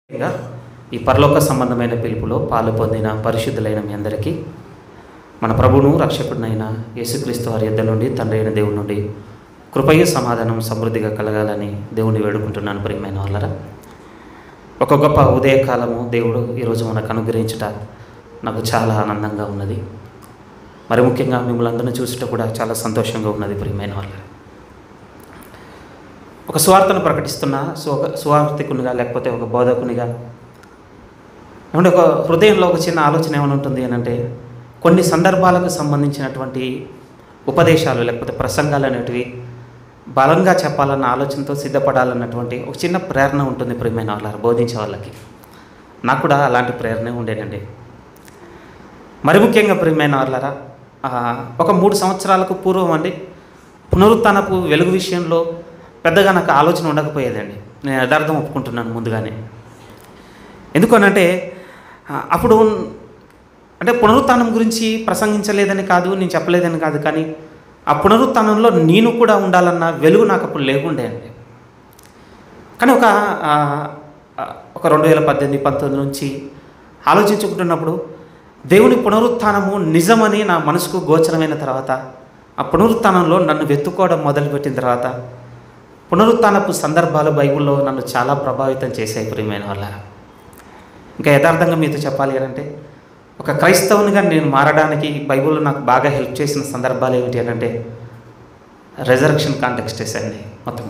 ముఖ్యంగా ఈ పరలోక సంబంధమైన పిలుపులో పాలు పొందిన పరిశుద్ధులైన మీ అందరికీ మన ప్రభువును రక్షకుడినైన యేసుక్రీస్తు వారి యొద్ద నుండి తండ్రి అయిన దేవుడి నుండి కృపయ సమాధానం సమృద్ధిగా కలగాలని దేవుని వేడుకుంటున్నాను ప్రియమైన వాళ్ళరా ఒక గొప్ప ఉదయకాలము దేవుడు ఈరోజు మనకు అనుగ్రహించుట నాకు చాలా ఆనందంగా ఉన్నది మరి ముఖ్యంగా మిమ్మల్ని అందరిని చూసుట కూడా చాలా సంతోషంగా ఉన్నది ప్రియమైన వాళ్ళరా ఒక స్వార్థను ప్రకటిస్తున్న స్వ స్వార్థికునిగా లేకపోతే ఒక బోధకునిగా ఏమంటే ఒక హృదయంలో ఒక చిన్న ఆలోచన ఏమైనా ఉంటుంది అని అంటే కొన్ని సందర్భాలకు సంబంధించినటువంటి ఉపదేశాలు లేకపోతే ప్రసంగాలు అనేటివి బలంగా చెప్పాలన్న ఆలోచనతో సిద్ధపడాలన్నటువంటి ఒక చిన్న ప్రేరణ ఉంటుంది ప్రియమైన వాళ్ళ బోధించే వాళ్ళకి నాకు కూడా అలాంటి ప్రేరణ ఉండేనండి మరి ముఖ్యంగా ప్రియమైన వాళ్ళరా ఆ, ఒక మూడు సంవత్సరాలకు పూర్వం అండి పునరుత్నపు వెలుగు విషయంలో పెద్దగా నాకు ఆలోచన ఉండకపోయేదండి నేను యథార్థం ఒప్పుకుంటున్నాను ముందుగానే ఎందుకనంటే ఆ, అప్పుడు అంటే పునరుత్థానం గురించి ప్రసంగించలేదని కాదు నేను చెప్పలేదని కాదు కానీ ఆ పునరుత్థానంలో నేను కూడా ఉండాలన్న వెలుగు నాకు అప్పుడు లేకుండే అండి కానీ ఒక ఆ, ఆ, ఒక రెండు వేల పద్దెనిమిది పంతొమ్మిది నుంచి ఆలోచించుకుంటున్నప్పుడు దేవుని పునరుత్థానము నిజమని నా మనసుకు గోచరమైన తర్వాత ఆ పునరుత్థానంలో నన్ను వెతుక్కోవడం మొదలుపెట్టిన తర్వాత పునరుత్థానపు సందర్భాలు బైబిల్లో నన్ను చాలా ప్రభావితం చేశాయి ప్రియమైన వాళ్ళ ఇంకా యథార్థంగా మీతో చెప్పాలి అని అంటే ఒక క్రైస్తవునిగా నేను మారడానికి బైబిల్లో నాకు బాగా హెల్ప్ చేసిన సందర్భాలు ఏమిటి అని అంటే రెజరక్షన్ కాంటెక్స్టెస్ అండి మొత్తం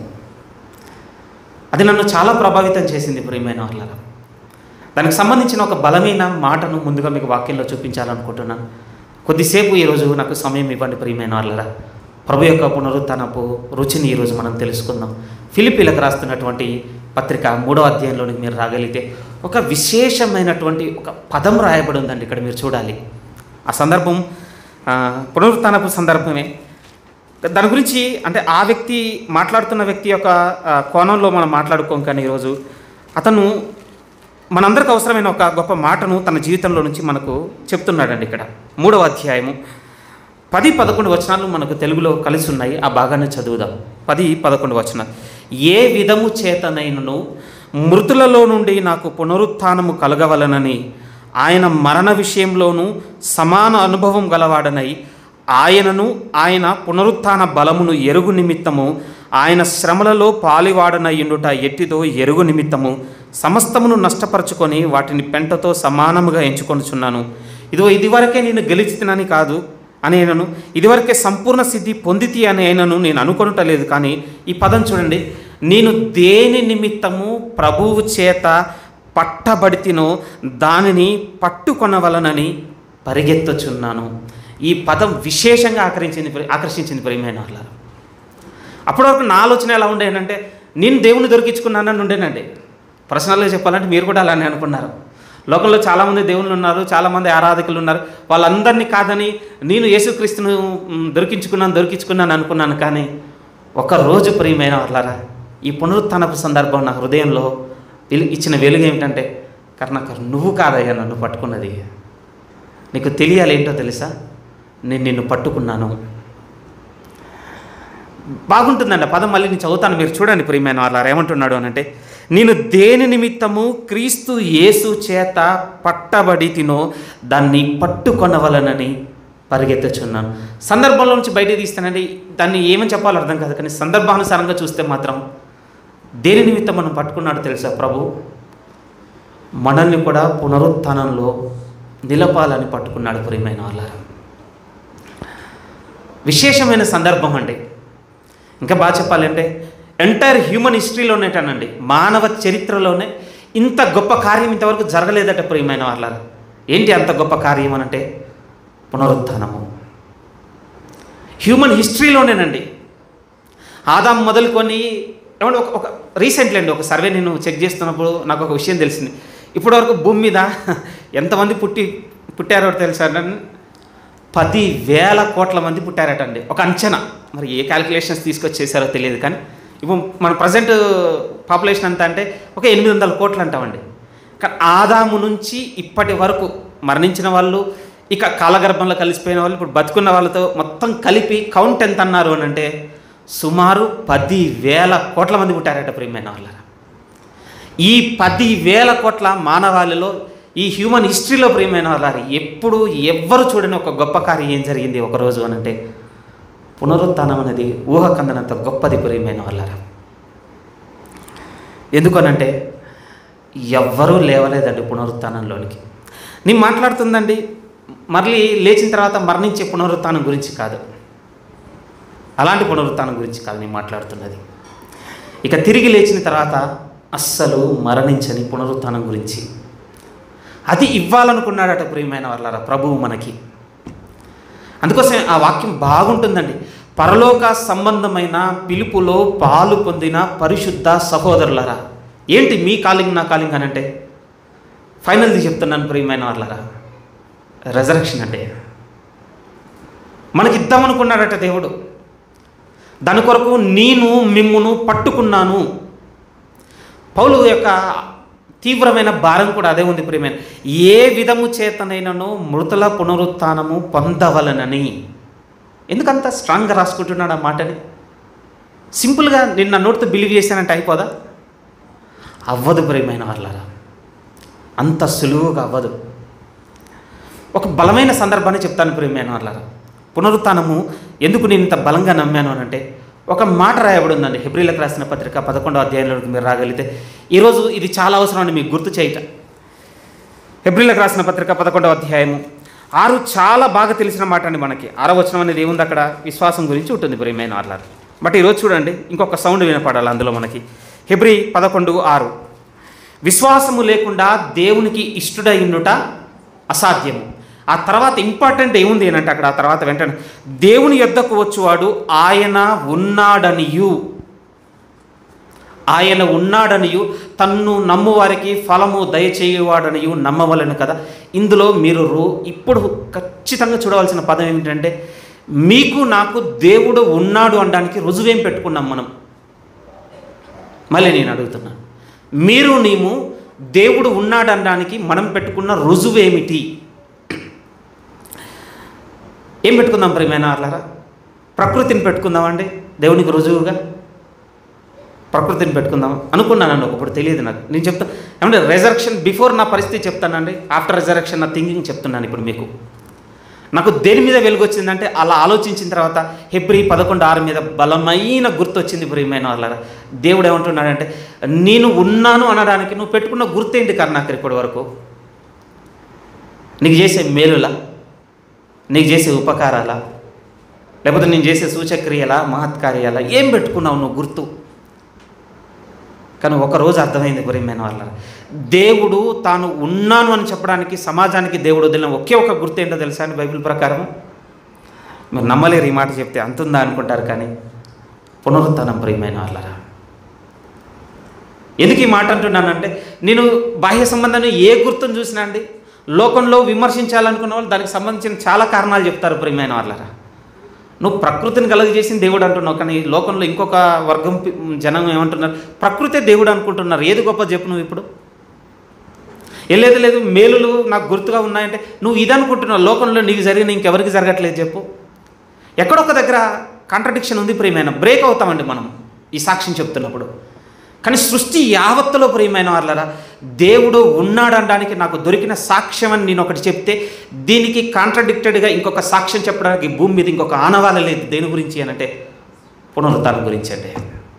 అది నన్ను చాలా ప్రభావితం చేసింది ప్రియమైన వాళ్ళ దానికి సంబంధించిన ఒక బలమైన మాటను ముందుగా మీకు వాక్యంలో చూపించాలనుకుంటున్నాను కొద్దిసేపు ఈరోజు నాకు సమయం ఇవ్వండి ప్రియమైన వాళ్ళరా ప్రభు యొక్క పునరుత్నపు రుచిని ఈరోజు మనం తెలుసుకుందాం ఫిలిపీలకు రాస్తున్నటువంటి పత్రిక మూడో అధ్యాయంలోనికి మీరు రాగలిగితే ఒక విశేషమైనటువంటి ఒక పదం రాయబడి ఉందండి ఇక్కడ మీరు చూడాలి ఆ సందర్భం ఆ, పునరుత్నపు సందర్భమే దాని గురించి అంటే ఆ వ్యక్తి మాట్లాడుతున్న వ్యక్తి యొక్క ఆ, కోణంలో మనం మాట్లాడుకోం కానీ ఈరోజు అతను మనందరికి అవసరమైన ఒక గొప్ప మాటను తన జీవితంలో నుంచి మనకు చెప్తున్నాడండి ఇక్కడ మూడవ అధ్యాయము పది పదకొండు వచనాలు మనకు తెలుగులో కలిసి ఉన్నాయి ఆ భాగాన్ని చదువుదాం పది పదకొండు వచనాలు ఏ విధము చేతనైనను మృతులలో నుండి నాకు పునరుత్థానము కలగవలనని ఆయన మరణ విషయంలోనూ సమాన అనుభవం గలవాడనై ఆయనను ఆయన పునరుత్థాన బలమును ఎరుగు నిమిత్తము ఆయన శ్రమలలో పాలివాడనయ్యుండుట ఎట్టిదో ఎరుగు నిమిత్తము సమస్తమును నష్టపరచుకొని వాటిని పెంటతో సమానముగా ఎంచుకొనుచున్నాను ఇదో ఇదివరకే నేను గెలిచితినని కాదు అని అయినను ఇదివరకే సంపూర్ణ సిద్ధి పొందితి అని అయినను నేను అనుకొనుటలేదు కానీ ఈ పదం చూడండి నేను దేని నిమిత్తము ప్రభువు చేత పట్టబడితినో దానిని పట్టుకొనవలనని పరిగెత్తుచున్నాను ఈ పదం విశేషంగా ఆకరించింది ఆకర్షించింది ప్రియమైన వాళ్ళ అప్పటి వరకు నా ఆలోచన ఎలా ఉండేనంటే నేను దేవుని దొరికించుకున్నానని ఉండేనండి పర్సనల్గా చెప్పాలంటే మీరు కూడా అలానే అనుకున్నారు లోకంలో చాలామంది దేవుళ్ళు ఉన్నారు చాలామంది ఆరాధకులు ఉన్నారు వాళ్ళందరినీ కాదని నేను యేసుక్రీస్తును మ్, దొరికించుకున్నాను దొరికించుకున్నాను అనుకున్నాను కానీ ఒక రోజు ప్రియమైన వాళ్ళారా ఈ పునరుత్నపు సందర్భం నా హృదయంలో వెలు- ఇచ్చిన వెలుగు ఏమిటంటే కర్ణాకర్ నువ్వు కాదయ్యా నన్ను పట్టుకున్నది నీకు తెలియాలి ఏంటో తెలుసా నేను నిన్ను పట్టుకున్నాను బాగుంటుందండి ఆ పదం మళ్ళీ నేను చదువుతాను మీరు చూడండి ప్రియమైన వాళ్ళారు ఏమంటున్నాడు అని అంటే నేను దేని నిమిత్తము క్రీస్తు యేసు చేత పట్టబడి తినో దాన్ని పట్టుకొనవలనని పరిగెత్తుచున్నాను సందర్భంలో నుంచి బయట తీస్తానండి దాన్ని ఏమని చెప్పాలో అర్థం కాదు కానీ సందర్భానుసారంగా చూస్తే మాత్రం దేని నిమిత్తం మనం పట్టుకున్నాడు తెలుసా ప్రభు మనల్ని కూడా పునరుత్థానంలో నిలపాలని పట్టుకున్నాడు ప్రియమైన వాళ్ళారు విశేషమైన సందర్భం అండి ఇంకా బాగా చెప్పాలంటే ఎంటైర్ హ్యూమన్ హిస్టరీలోనేటనండి మానవ చరిత్రలోనే ఇంత గొప్ప కార్యం ఇంతవరకు జరగలేదట ప్రియమైన వాళ్ళ ఏంటి అంత గొప్ప కార్యం అనంటే పునరుత్థానము హ్యూమన్ హిస్టరీలోనేనండి ఆదాం మొదలుకొని ఏమంటే ఒక ఒక రీసెంట్లీ అండి ఒక సర్వే నేను చెక్ చేస్తున్నప్పుడు నాకు ఒక విషయం తెలిసింది ఇప్పటివరకు భూమి మీద ఎంతమంది పుట్టి పుట్టారో తెలుసా అండి? పది వేల కోట్ల మంది పుట్టారటండి ఒక అంచనా మరి ఏ క్యాలిక్యులేషన్స్ తీసుకొచ్చి చేశారో తెలియదు కానీ ఇప్పుడు మన ప్రజెంట్ పాపులేషన్ అంతా అంటే ఒక ఎనిమిది వందల కోట్లు అంటామండి కానీ ఆదాము నుంచి ఇప్పటి వరకు మరణించిన వాళ్ళు ఇక కాలగర్భంలో కలిసిపోయిన వాళ్ళు ఇప్పుడు బతుకున్న వాళ్ళతో మొత్తం కలిపి కౌంట్ ఎంత అన్నారు అని అంటే సుమారు పది వేల కోట్ల మంది పుట్టారట ప్రియమైన వాళ్ళ ఈ పది వేల కోట్ల మానవాళిలో ఈ హ్యూమన్ హిస్టరీలో ప్రియమైన వాళ్ళారు ఎప్పుడు ఎవ్వరు చూడని ఒక గొప్ప కార్యం ఏం జరిగింది ఒకరోజు అని అంటే పునరుత్థానం అనేది ఊహకందనంత గొప్పది ప్రియమైన వాళ్ళారా ఎందుకనంటే ఎవ్వరూ లేవలేదండి పునరుత్థానంలోనికి నేను మాట్లాడుతుందండి మళ్ళీ లేచిన తర్వాత మరణించే పునరుత్థానం గురించి కాదు అలాంటి పునరుత్థానం గురించి కాదు నేను మాట్లాడుతున్నది ఇక తిరిగి లేచిన తర్వాత అస్సలు మరణించని పునరుత్థానం గురించి అది ఇవ్వాలనుకున్నాడట ప్రియమైన వాళ్ళారా ప్రభువు మనకి అందుకోసం ఆ వాక్యం బాగుంటుందండి పరలోక సంబంధమైన పిలుపులో పాలు పొందిన పరిశుద్ధ సహోదరులరా ఏంటి మీ కాలింగ్ నా కాలింగ్ అని అంటే ఫైనల్ది చెప్తున్నాను ప్రియమైన వాళ్ళరా రెజరక్షన్ అంటే మనకి ఇద్దామనుకున్నాడట దేవుడు దాని కొరకు నేను మిమ్మును పట్టుకున్నాను పౌలు యొక్క తీవ్రమైన భారం కూడా అదే ఉంది ప్రియమైన ఏ విధము చేతనైనను మృతుల పునరుత్థానము పొందవలనని ఎందుకంత స్ట్రాంగ్గా రాసుకుంటున్నాడు ఆ మాటని సింపుల్గా నిన్న నోటితో బిలీవ్ చేశానంటే అయిపోదా అవ్వదు ప్రియమైన వాళ్ళరా అంత సులువుగా అవ్వదు ఒక బలమైన సందర్భాన్ని చెప్తాను ప్రియమైన వాళ్ళరా పునరుత్థానము ఎందుకు నేను ఇంత బలంగా నమ్మాను అని అంటే ఒక మాట రాయబడి ఉందండి హెబ్రిలకు రాసిన పత్రిక పదకొండవ అధ్యాయంలోకి మీరు రాగలిగితే ఈరోజు ఇది చాలా అవసరం అండి మీకు గుర్తు చేయట హెబ్రిలకు రాసిన పత్రిక పదకొండవ అధ్యాయము ఆరు చాలా బాగా తెలిసిన మాట అండి మనకి ఆరో వచనం అనేది ఏముంది అక్కడ విశ్వాసం గురించి ఉంటుంది ప్రియమైన వాళ్ళ బట్ ఈరోజు చూడండి ఇంకొక సౌండ్ వినపడాలి అందులో మనకి హెబ్రి పదకొండు ఆరు విశ్వాసము లేకుండా దేవునికి ఇష్టడైండుట అసాధ్యము ఆ తర్వాత ఇంపార్టెంట్ ఏముంది అంటే అక్కడ ఆ తర్వాత వెంటనే దేవుని యొద్దకు వచ్చువాడు ఆయన ఉన్నాడనియు ఆయన ఉన్నాడనియు తన్ను నమ్మువారికి ఫలము దయచేయువాడనియు నమ్మవలను కదా ఇందులో మీరు రో ఇప్పుడు ఖచ్చితంగా చూడవలసిన పదం ఏమిటంటే మీకు నాకు దేవుడు ఉన్నాడు అనడానికి రుజువేం పెట్టుకున్నాం మనం మళ్ళీ నేను అడుగుతున్నాను మీరు నీము దేవుడు ఉన్నాడు అనడానికి మనం పెట్టుకున్న రుజువేమిటి ఏం పెట్టుకుందాం ప్రియమైన వాళ్ళారా ప్రకృతిని పెట్టుకుందామండి దేవునికి రుజువుగా ప్రకృతిని పెట్టుకుందాం అనుకున్నానండి ఒకప్పుడు తెలియదు నాకు నేను చెప్తా ఏమంటే రెజరక్షన్ బిఫోర్ నా పరిస్థితి చెప్తానండి ఆఫ్టర్ రెజరక్షన్ నా థింకింగ్ చెప్తున్నాను ఇప్పుడు మీకు నాకు దేని మీద వెలుగు వచ్చిందంటే అలా ఆలోచించిన తర్వాత హెబ్రి పదకొండు ఆరు మీద బలమైన గుర్తు వచ్చింది ప్రియమైన వాళ్ళ దేవుడు ఏమంటున్నాడంటే నేను ఉన్నాను అనడానికి నువ్వు పెట్టుకున్న గుర్తేంటి కర్ణాకర్ ఇప్పటి వరకు నీకు చేసే మేలులా నీకు చేసే ఉపకారాలా లేకపోతే నేను చేసే సూచక్రియలా మహత్కార్యాలా ఏం పెట్టుకున్నావు నువ్వు గుర్తు కానీ ఒకరోజు అర్థమైంది ప్రియమైన వాళ్ళ దేవుడు తాను ఉన్నాను అని చెప్పడానికి సమాజానికి దేవుడు వదిలిన ఒకే ఒక గుర్తు ఏంటో తెలుసా అండి బైబిల్ ప్రకారం మీరు నమ్మలేరు ఈ మాట చెప్తే అంతుందా అనుకుంటారు కానీ పునరుత్థానం ప్రియమైన వాళ్ళరా ఎందుకు ఈ మాట అంటున్నానంటే నేను బాహ్య సంబంధాన్ని ఏ గుర్తును చూసినా అండి లోకంలో విమర్శించాలనుకున్న వాళ్ళు దానికి సంబంధించిన చాలా కారణాలు చెప్తారు ప్రియమైన వాళ్ళరా నువ్వు ప్రకృతిని కలుగజేసిన దేవుడు అంటున్నావు కానీ ఈ లోకంలో ఇంకొక వర్గం పి- జనం ఏమంటున్నారు ప్రకృతే దేవుడు అనుకుంటున్నారు ఏది గొప్ప చెప్పు నువ్వు ఇప్పుడు ఏ లేదు లేదు మేలులు నాకు గుర్తుగా ఉన్నాయంటే నువ్వు ఇది అనుకుంటున్నావు లోకంలో నీకు జరిగిన ఇంకెవరికి జరగట్లేదు చెప్పు ఎక్కడొక్క దగ్గర కాంట్రడిక్షన్ ఉంది ప్రియమైన బ్రేక్ అవుతామండి మనం ఈ సాక్ష్యం చెప్తున్నప్పుడు కానీ సృష్టి యావత్తులో ప్రియమైన వాళ్ళరా దేవుడు ఉన్నాడనడానికి నాకు దొరికిన సాక్ష్యం అని నేను ఒకటి చెప్తే దీనికి కాంట్రడిక్టెడ్గా ఇంకొక సాక్ష్యం చెప్పడానికి భూమి మీద ఇంకొక ఆనవాల లేదు దేని గురించి అని అంటే పునరుత్థానం గురించి అండి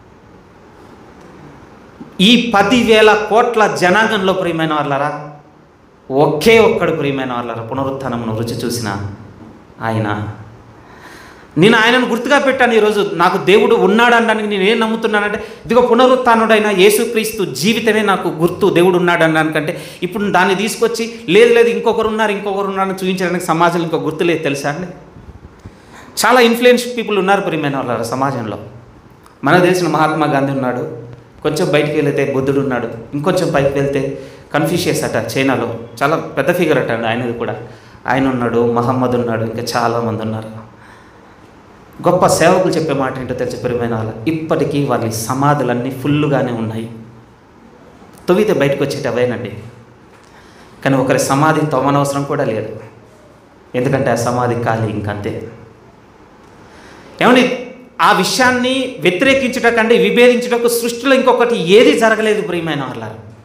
ఈ పదివేల కోట్ల జనాంగంలో ప్రియమైన వాళ్ళరా ఒకే ఒక్కడు ప్రియమైన వాళ్ళరా పునరుత్థానమును రుచి చూసిన ఆయన నేను ఆయనను గుర్తుగా పెట్టాను ఈరోజు నాకు దేవుడు ఉన్నాడు అనడానికి నేను ఏం నమ్ముతున్నానంటే ఇదిగో పునరుత్థానుడైన యేసుక్రీస్తు జీవితమే నాకు గుర్తు దేవుడు ఉన్నాడు అనడానికంటే ఇప్పుడు దాన్ని తీసుకొచ్చి లేదు లేదు ఇంకొకరు ఉన్నారు ఇంకొకరు ఉన్నారని చూపించడానికి సమాజంలో ఇంకో గుర్తు లేదు తెలుసా అండి చాలా ఇన్ఫ్లుయెన్స్ పీపుల్ ఉన్నారు ప్రియమైన వాళ్ళ సమాజంలో మనకు తెలిసిన మహాత్మా గాంధీ ఉన్నాడు కొంచెం బయటికి వెళ్తే బుద్ధుడు ఉన్నాడు ఇంకొంచెం పైకి వెళ్తే కన్ఫ్యూషియస్ అట చైనాలో చాలా పెద్ద ఫిగర్ అట అండి ఆయనది కూడా ఆయన ఉన్నాడు మహమ్మద్ ఉన్నాడు ఇంకా చాలామంది ఉన్నారు గొప్ప సేవకులు చెప్పే మాట ఏంటో తెలిసి ప్రియమైన వాళ్ళ ఇప్పటికీ వాళ్ళ సమాధులన్నీ ఫుల్లుగానే ఉన్నాయి తొవితే బయటకు వచ్చేటి అవేనండి కానీ ఒకరి సమాధి తవ్వనవసరం కూడా లేదు ఎందుకంటే ఆ సమాధి ఖాళీ ఇంకంతే ఏమండి ఆ విషయాన్ని వ్యతిరేకించుట కంటే విభేదించుటకు సృష్టిలో ఇంకొకటి ఏది జరగలేదు ప్రియమైన వాళ్ళారు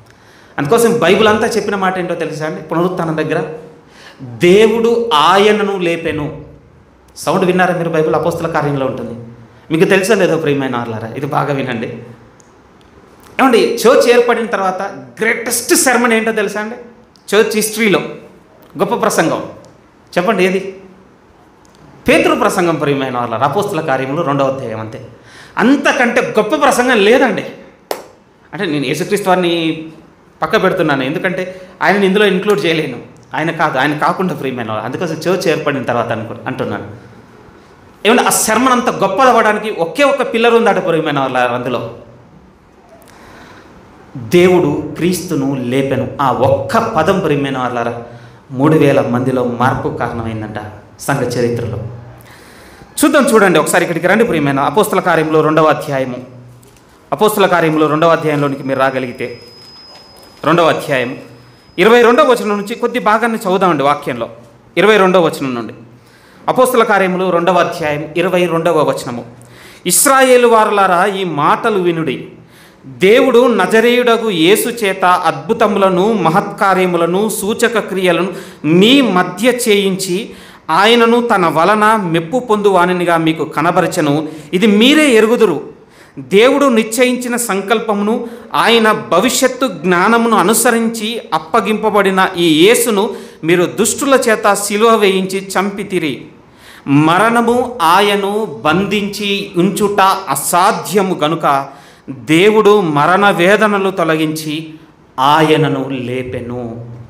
అందుకోసం బైబిల్ అంతా చెప్పిన మాట ఏంటో తెలుసా అండి పునరుత్థానం దగ్గర దేవుడు ఆయనను లేపెను సౌండ్ విన్నారా మీరు బైబిల్ అపోస్తుల కార్యంలో ఉంటుంది మీకు తెలుసా లేదో ప్రియమైన వాళ్ళారా ఇది బాగా వినండి ఏమండి చర్చ్ ఏర్పడిన తర్వాత గ్రేటెస్ట్ శర్మన్ ఏంటో తెలుసా అండి చర్చ్ హిస్టరీలో గొప్ప ప్రసంగం చెప్పండి ఏది పేతృ ప్రసంగం ప్రియమైన వాళ్ళ అపోస్తుల కార్యములు రెండవ అధ్యాయం అంతే అంతకంటే గొప్ప ప్రసంగం లేదండి అంటే నేను యేసుక్రీస్తు వారిని పక్క పెడుతున్నాను ఎందుకంటే ఆయన ఇందులో ఇంక్లూడ్ చేయలేను ఆయన కాదు ఆయన కాకుండా ప్రియమైన వాళ్ళు అందుకోసం చర్చ్ ఏర్పడిన తర్వాత అనుకు అంటున్నాను ఏమంటే ఆ శర్మన్ అంత గొప్పదవ్వడానికి ఒకే ఒక్క పిల్లర్ ఉందట ప్రియమైన వాళ్ళ అందులో దేవుడు క్రీస్తును లేపెను ఆ ఒక్క పదం ప్రియమైన వాళ్ళారా మూడు వేల మందిలో మార్పు కారణమైందంట సంఘ చరిత్రలో చూద్దాం చూడండి ఒకసారి ఇక్కడికి రండి ప్రియమైన అపోస్తుల కార్యంలో రెండవ అధ్యాయము అపోస్తుల కార్యంలో రెండవ అధ్యాయంలోనికి మీరు రాగలిగితే రెండవ అధ్యాయం ఇరవై రెండవ వచనం నుంచి కొద్ది భాగాన్ని చదువుదామండి వాక్యంలో ఇరవై రెండవ వచనం నుండి అపోస్తుల కార్యములు రెండవ అధ్యాయం ఇరవై రెండవ వచనము ఇస్రాయేలు వారులారా ఈ మాటలు వినుడి దేవుడు నజరేయుడగు యేసు చేత అద్భుతములను మహత్కార్యములను సూచక క్రియలను మీ మధ్య చేయించి ఆయనను తన వలన మెప్పు పొందువానినిగా మీకు కనబరచను ఇది మీరే ఎరుగుదురు దేవుడు నిశ్చయించిన సంకల్పమును ఆయన భవిష్యత్తు జ్ఞానమును అనుసరించి అప్పగింపబడిన ఈ యేసును మీరు దుష్టుల చేత సిలువ వేయించి చంపితిరి మరణము ఆయను బంధించి ఉంచుట అసాధ్యము గనుక దేవుడు మరణ వేదనలు తొలగించి ఆయనను లేపెను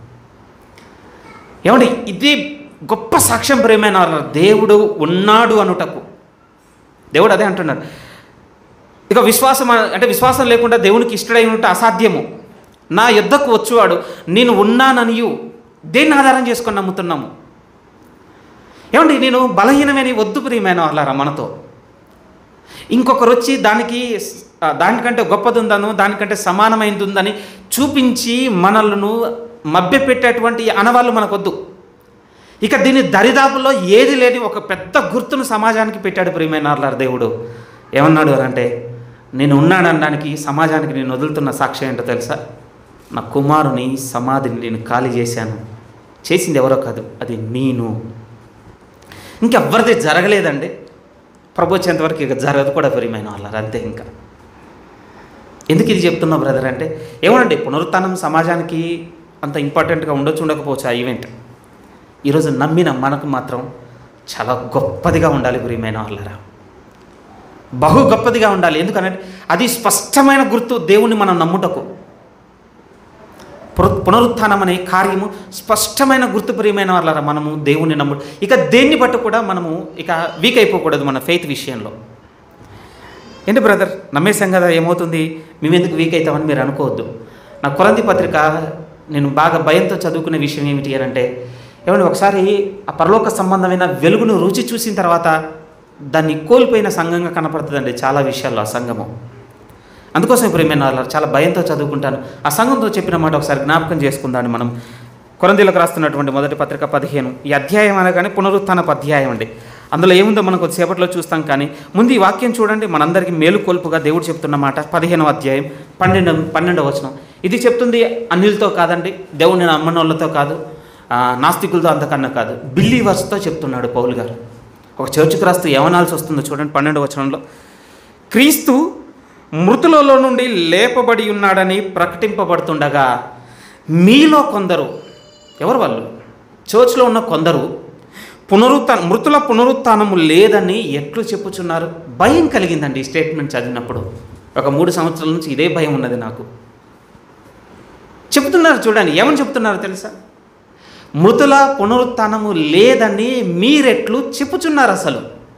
ఏమండి ఇది గొప్ప సాక్ష్యం ప్రేమైన వాళ్ళ దేవుడు ఉన్నాడు అనుటకు దేవుడు అదే అంటున్నాడు ఇక విశ్వాసం అ- అంటే విశ్వాసం లేకుండా దేవునికి ఇష్టడై ఉంటే అసాధ్యము నా యుద్ధకు వచ్చువాడు నేను ఉన్నాననియు దేన్ని ఆధారం చేసుకొని నమ్ముతున్నాము ఏమండి నేను బలహీనమైన వద్దు ప్రియమైన వాళ్ళారా మనతో ఇంకొకరు వచ్చి దానికి ఆ, దానికంటే గొప్పది ఉందను దానికంటే సమానమైనది ఉందని చూపించి మనలను మభ్యపెట్టేటువంటి అనవాళ్ళు మనకొద్దు ఇక దీని దరిదాపుల్లో ఏది లేని ఒక పెద్ద గుర్తును సమాజానికి పెట్టాడు ప్రియమైన వాళ్ళారా దేవుడు ఏమన్నాడు అని అంటే నేను ఉన్నాననడానికి సమాజానికి నేను వదులుతున్న సాక్ష్యం ఏంటో తెలుసా నా కుమారుని సమాధిని నేను ఖాళీ చేశాను చేసింది ఎవరో కాదు అది నేను ఇంకెవ్వరిది జరగలేదండి ప్రభు వచ్చేంతవరకు ఇక జరగదు కూడా ప్రియమైన వాళ్ళారు అంతే ఇంకా ఎందుకు ఇది చెప్తున్నా బ్రదర్ అంటే ఏమోనండి పునరుత్థానం సమాజానికి అంత ఇంపార్టెంట్గా ఉండొచ్చు ఉండకపోవచ్చు ఆ ఈవెంట్ ఈరోజు నమ్మిన మనకు మాత్రం చాలా గొప్పదిగా ఉండాలి ప్రియమైన వాళ్ళరా బహు గొప్పదిగా ఉండాలి ఎందుకనంటే అది స్పష్టమైన గుర్తు దేవుణ్ణి మనం నమ్ముటకు పున- పునరుత్థానం అనే కార్యము స్పష్టమైన గుర్తు ప్రియమైన వాళ్ళరా మనము దేవుణ్ణి నమ్ము ఇక దేన్ని బట్టి కూడా మనము ఇక వీక్ అయిపోకూడదు మన ఫెయిత్ విషయంలో ఏంటి బ్రదర్ నమ్మేశాం కదా ఏమవుతుంది మేము ఎందుకు వీక్ అవుతామని మీరు అనుకోవద్దు నా కొరంది పత్రిక నేను బాగా భయంతో చదువుకునే విషయం ఏమిటి అని అంటే ఏమంటే ఒకసారి ఆ పరలోక సంబంధమైన వెలుగును రుచి చూసిన తర్వాత దాన్ని కోల్పోయిన సంఘంగా కనపడుతుందండి చాలా విషయాల్లో ఆ సంఘము అందుకోసం ఇప్పుడు నేను అలా చాలా భయంతో చదువుకుంటాను ఆ సంఘంతో చెప్పిన మాట ఒకసారి జ్ఞాపకం చేసుకుందాన్ని మనం కొరందీలకు రాస్తున్నటువంటి మొదటి పత్రిక పదిహేను ఈ అధ్యాయం అనగానే పునరుత్థానపు అధ్యాయం అండి అందులో ఏముందో మనం కొద్దిసేపట్లో చూస్తాం కానీ ముందు ఈ వాక్యం చూడండి మనందరికీ మేలుకొల్పుగా దేవుడు చెప్తున్న మాట పదిహేనవ అధ్యాయం పన్నెండు పన్నెండవ వచనం ఇది చెప్తుంది అన్నిలతో కాదండి దేవుడిని నమ్మనోళ్ళతో కాదు ఆ, నాస్తికులతో అంతకన్నా కాదు బిల్లీవర్స్తో చెప్తున్నాడు పౌలు గారు ఒక చర్చికి రాస్తూ ఏమనాల్సి వస్తుందో చూడండి పన్నెండవ వచనంలో క్రీస్తు మృతులలో నుండి లేపబడి ఉన్నాడని ప్రకటింపబడుతుండగా మీలో కొందరు ఎవరు వాళ్ళు చర్చ్లో ఉన్న కొందరు పునరుత్న మృతుల పునరుత్నము లేదని ఎట్లు చెప్పుచున్నారు భయం కలిగిందండి ఈ స్టేట్మెంట్ చదివినప్పుడు ఒక మూడు సంవత్సరాల నుంచి ఇదే భయం ఉన్నది నాకు చెప్తున్నారు చూడండి ఏమని చెప్తున్నారు తెలుసా మృతుల పునరుత్నము లేదని మీరెట్లు చెప్పుచున్నారు అసలు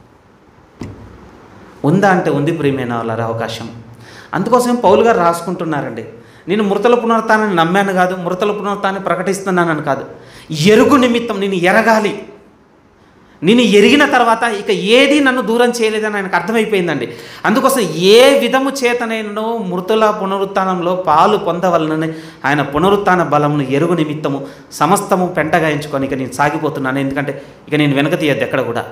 ఉందా అంటే ఉంది ప్రియమైన వాళ్ళ అవకాశం అందుకోసం పౌలు గారు రాసుకుంటున్నారండి నేను మృతుల పునరుత్నాన్ని నమ్మాను కాదు మృతుల పునరుత్నాన్ని ప్రకటిస్తున్నానని కాదు ఎరుగు నిమిత్తం నేను ఎరగాలి నేను ఎరిగిన తర్వాత ఇక ఏది నన్ను దూరం చేయలేదని ఆయనకు అర్థమైపోయిందండి అందుకోసం ఏ విధము చేతనైనో మృతుల పునరుత్నంలో పాలు పొందవలనని ఆయన పునరుత్న బలమును ఎరుగు నిమిత్తము సమస్తము పెంటగాయించుకొని ఇక నేను సాగిపోతున్నాను ఎందుకంటే ఇక నేను వెనక తీయద్దు ఎక్కడ కూడా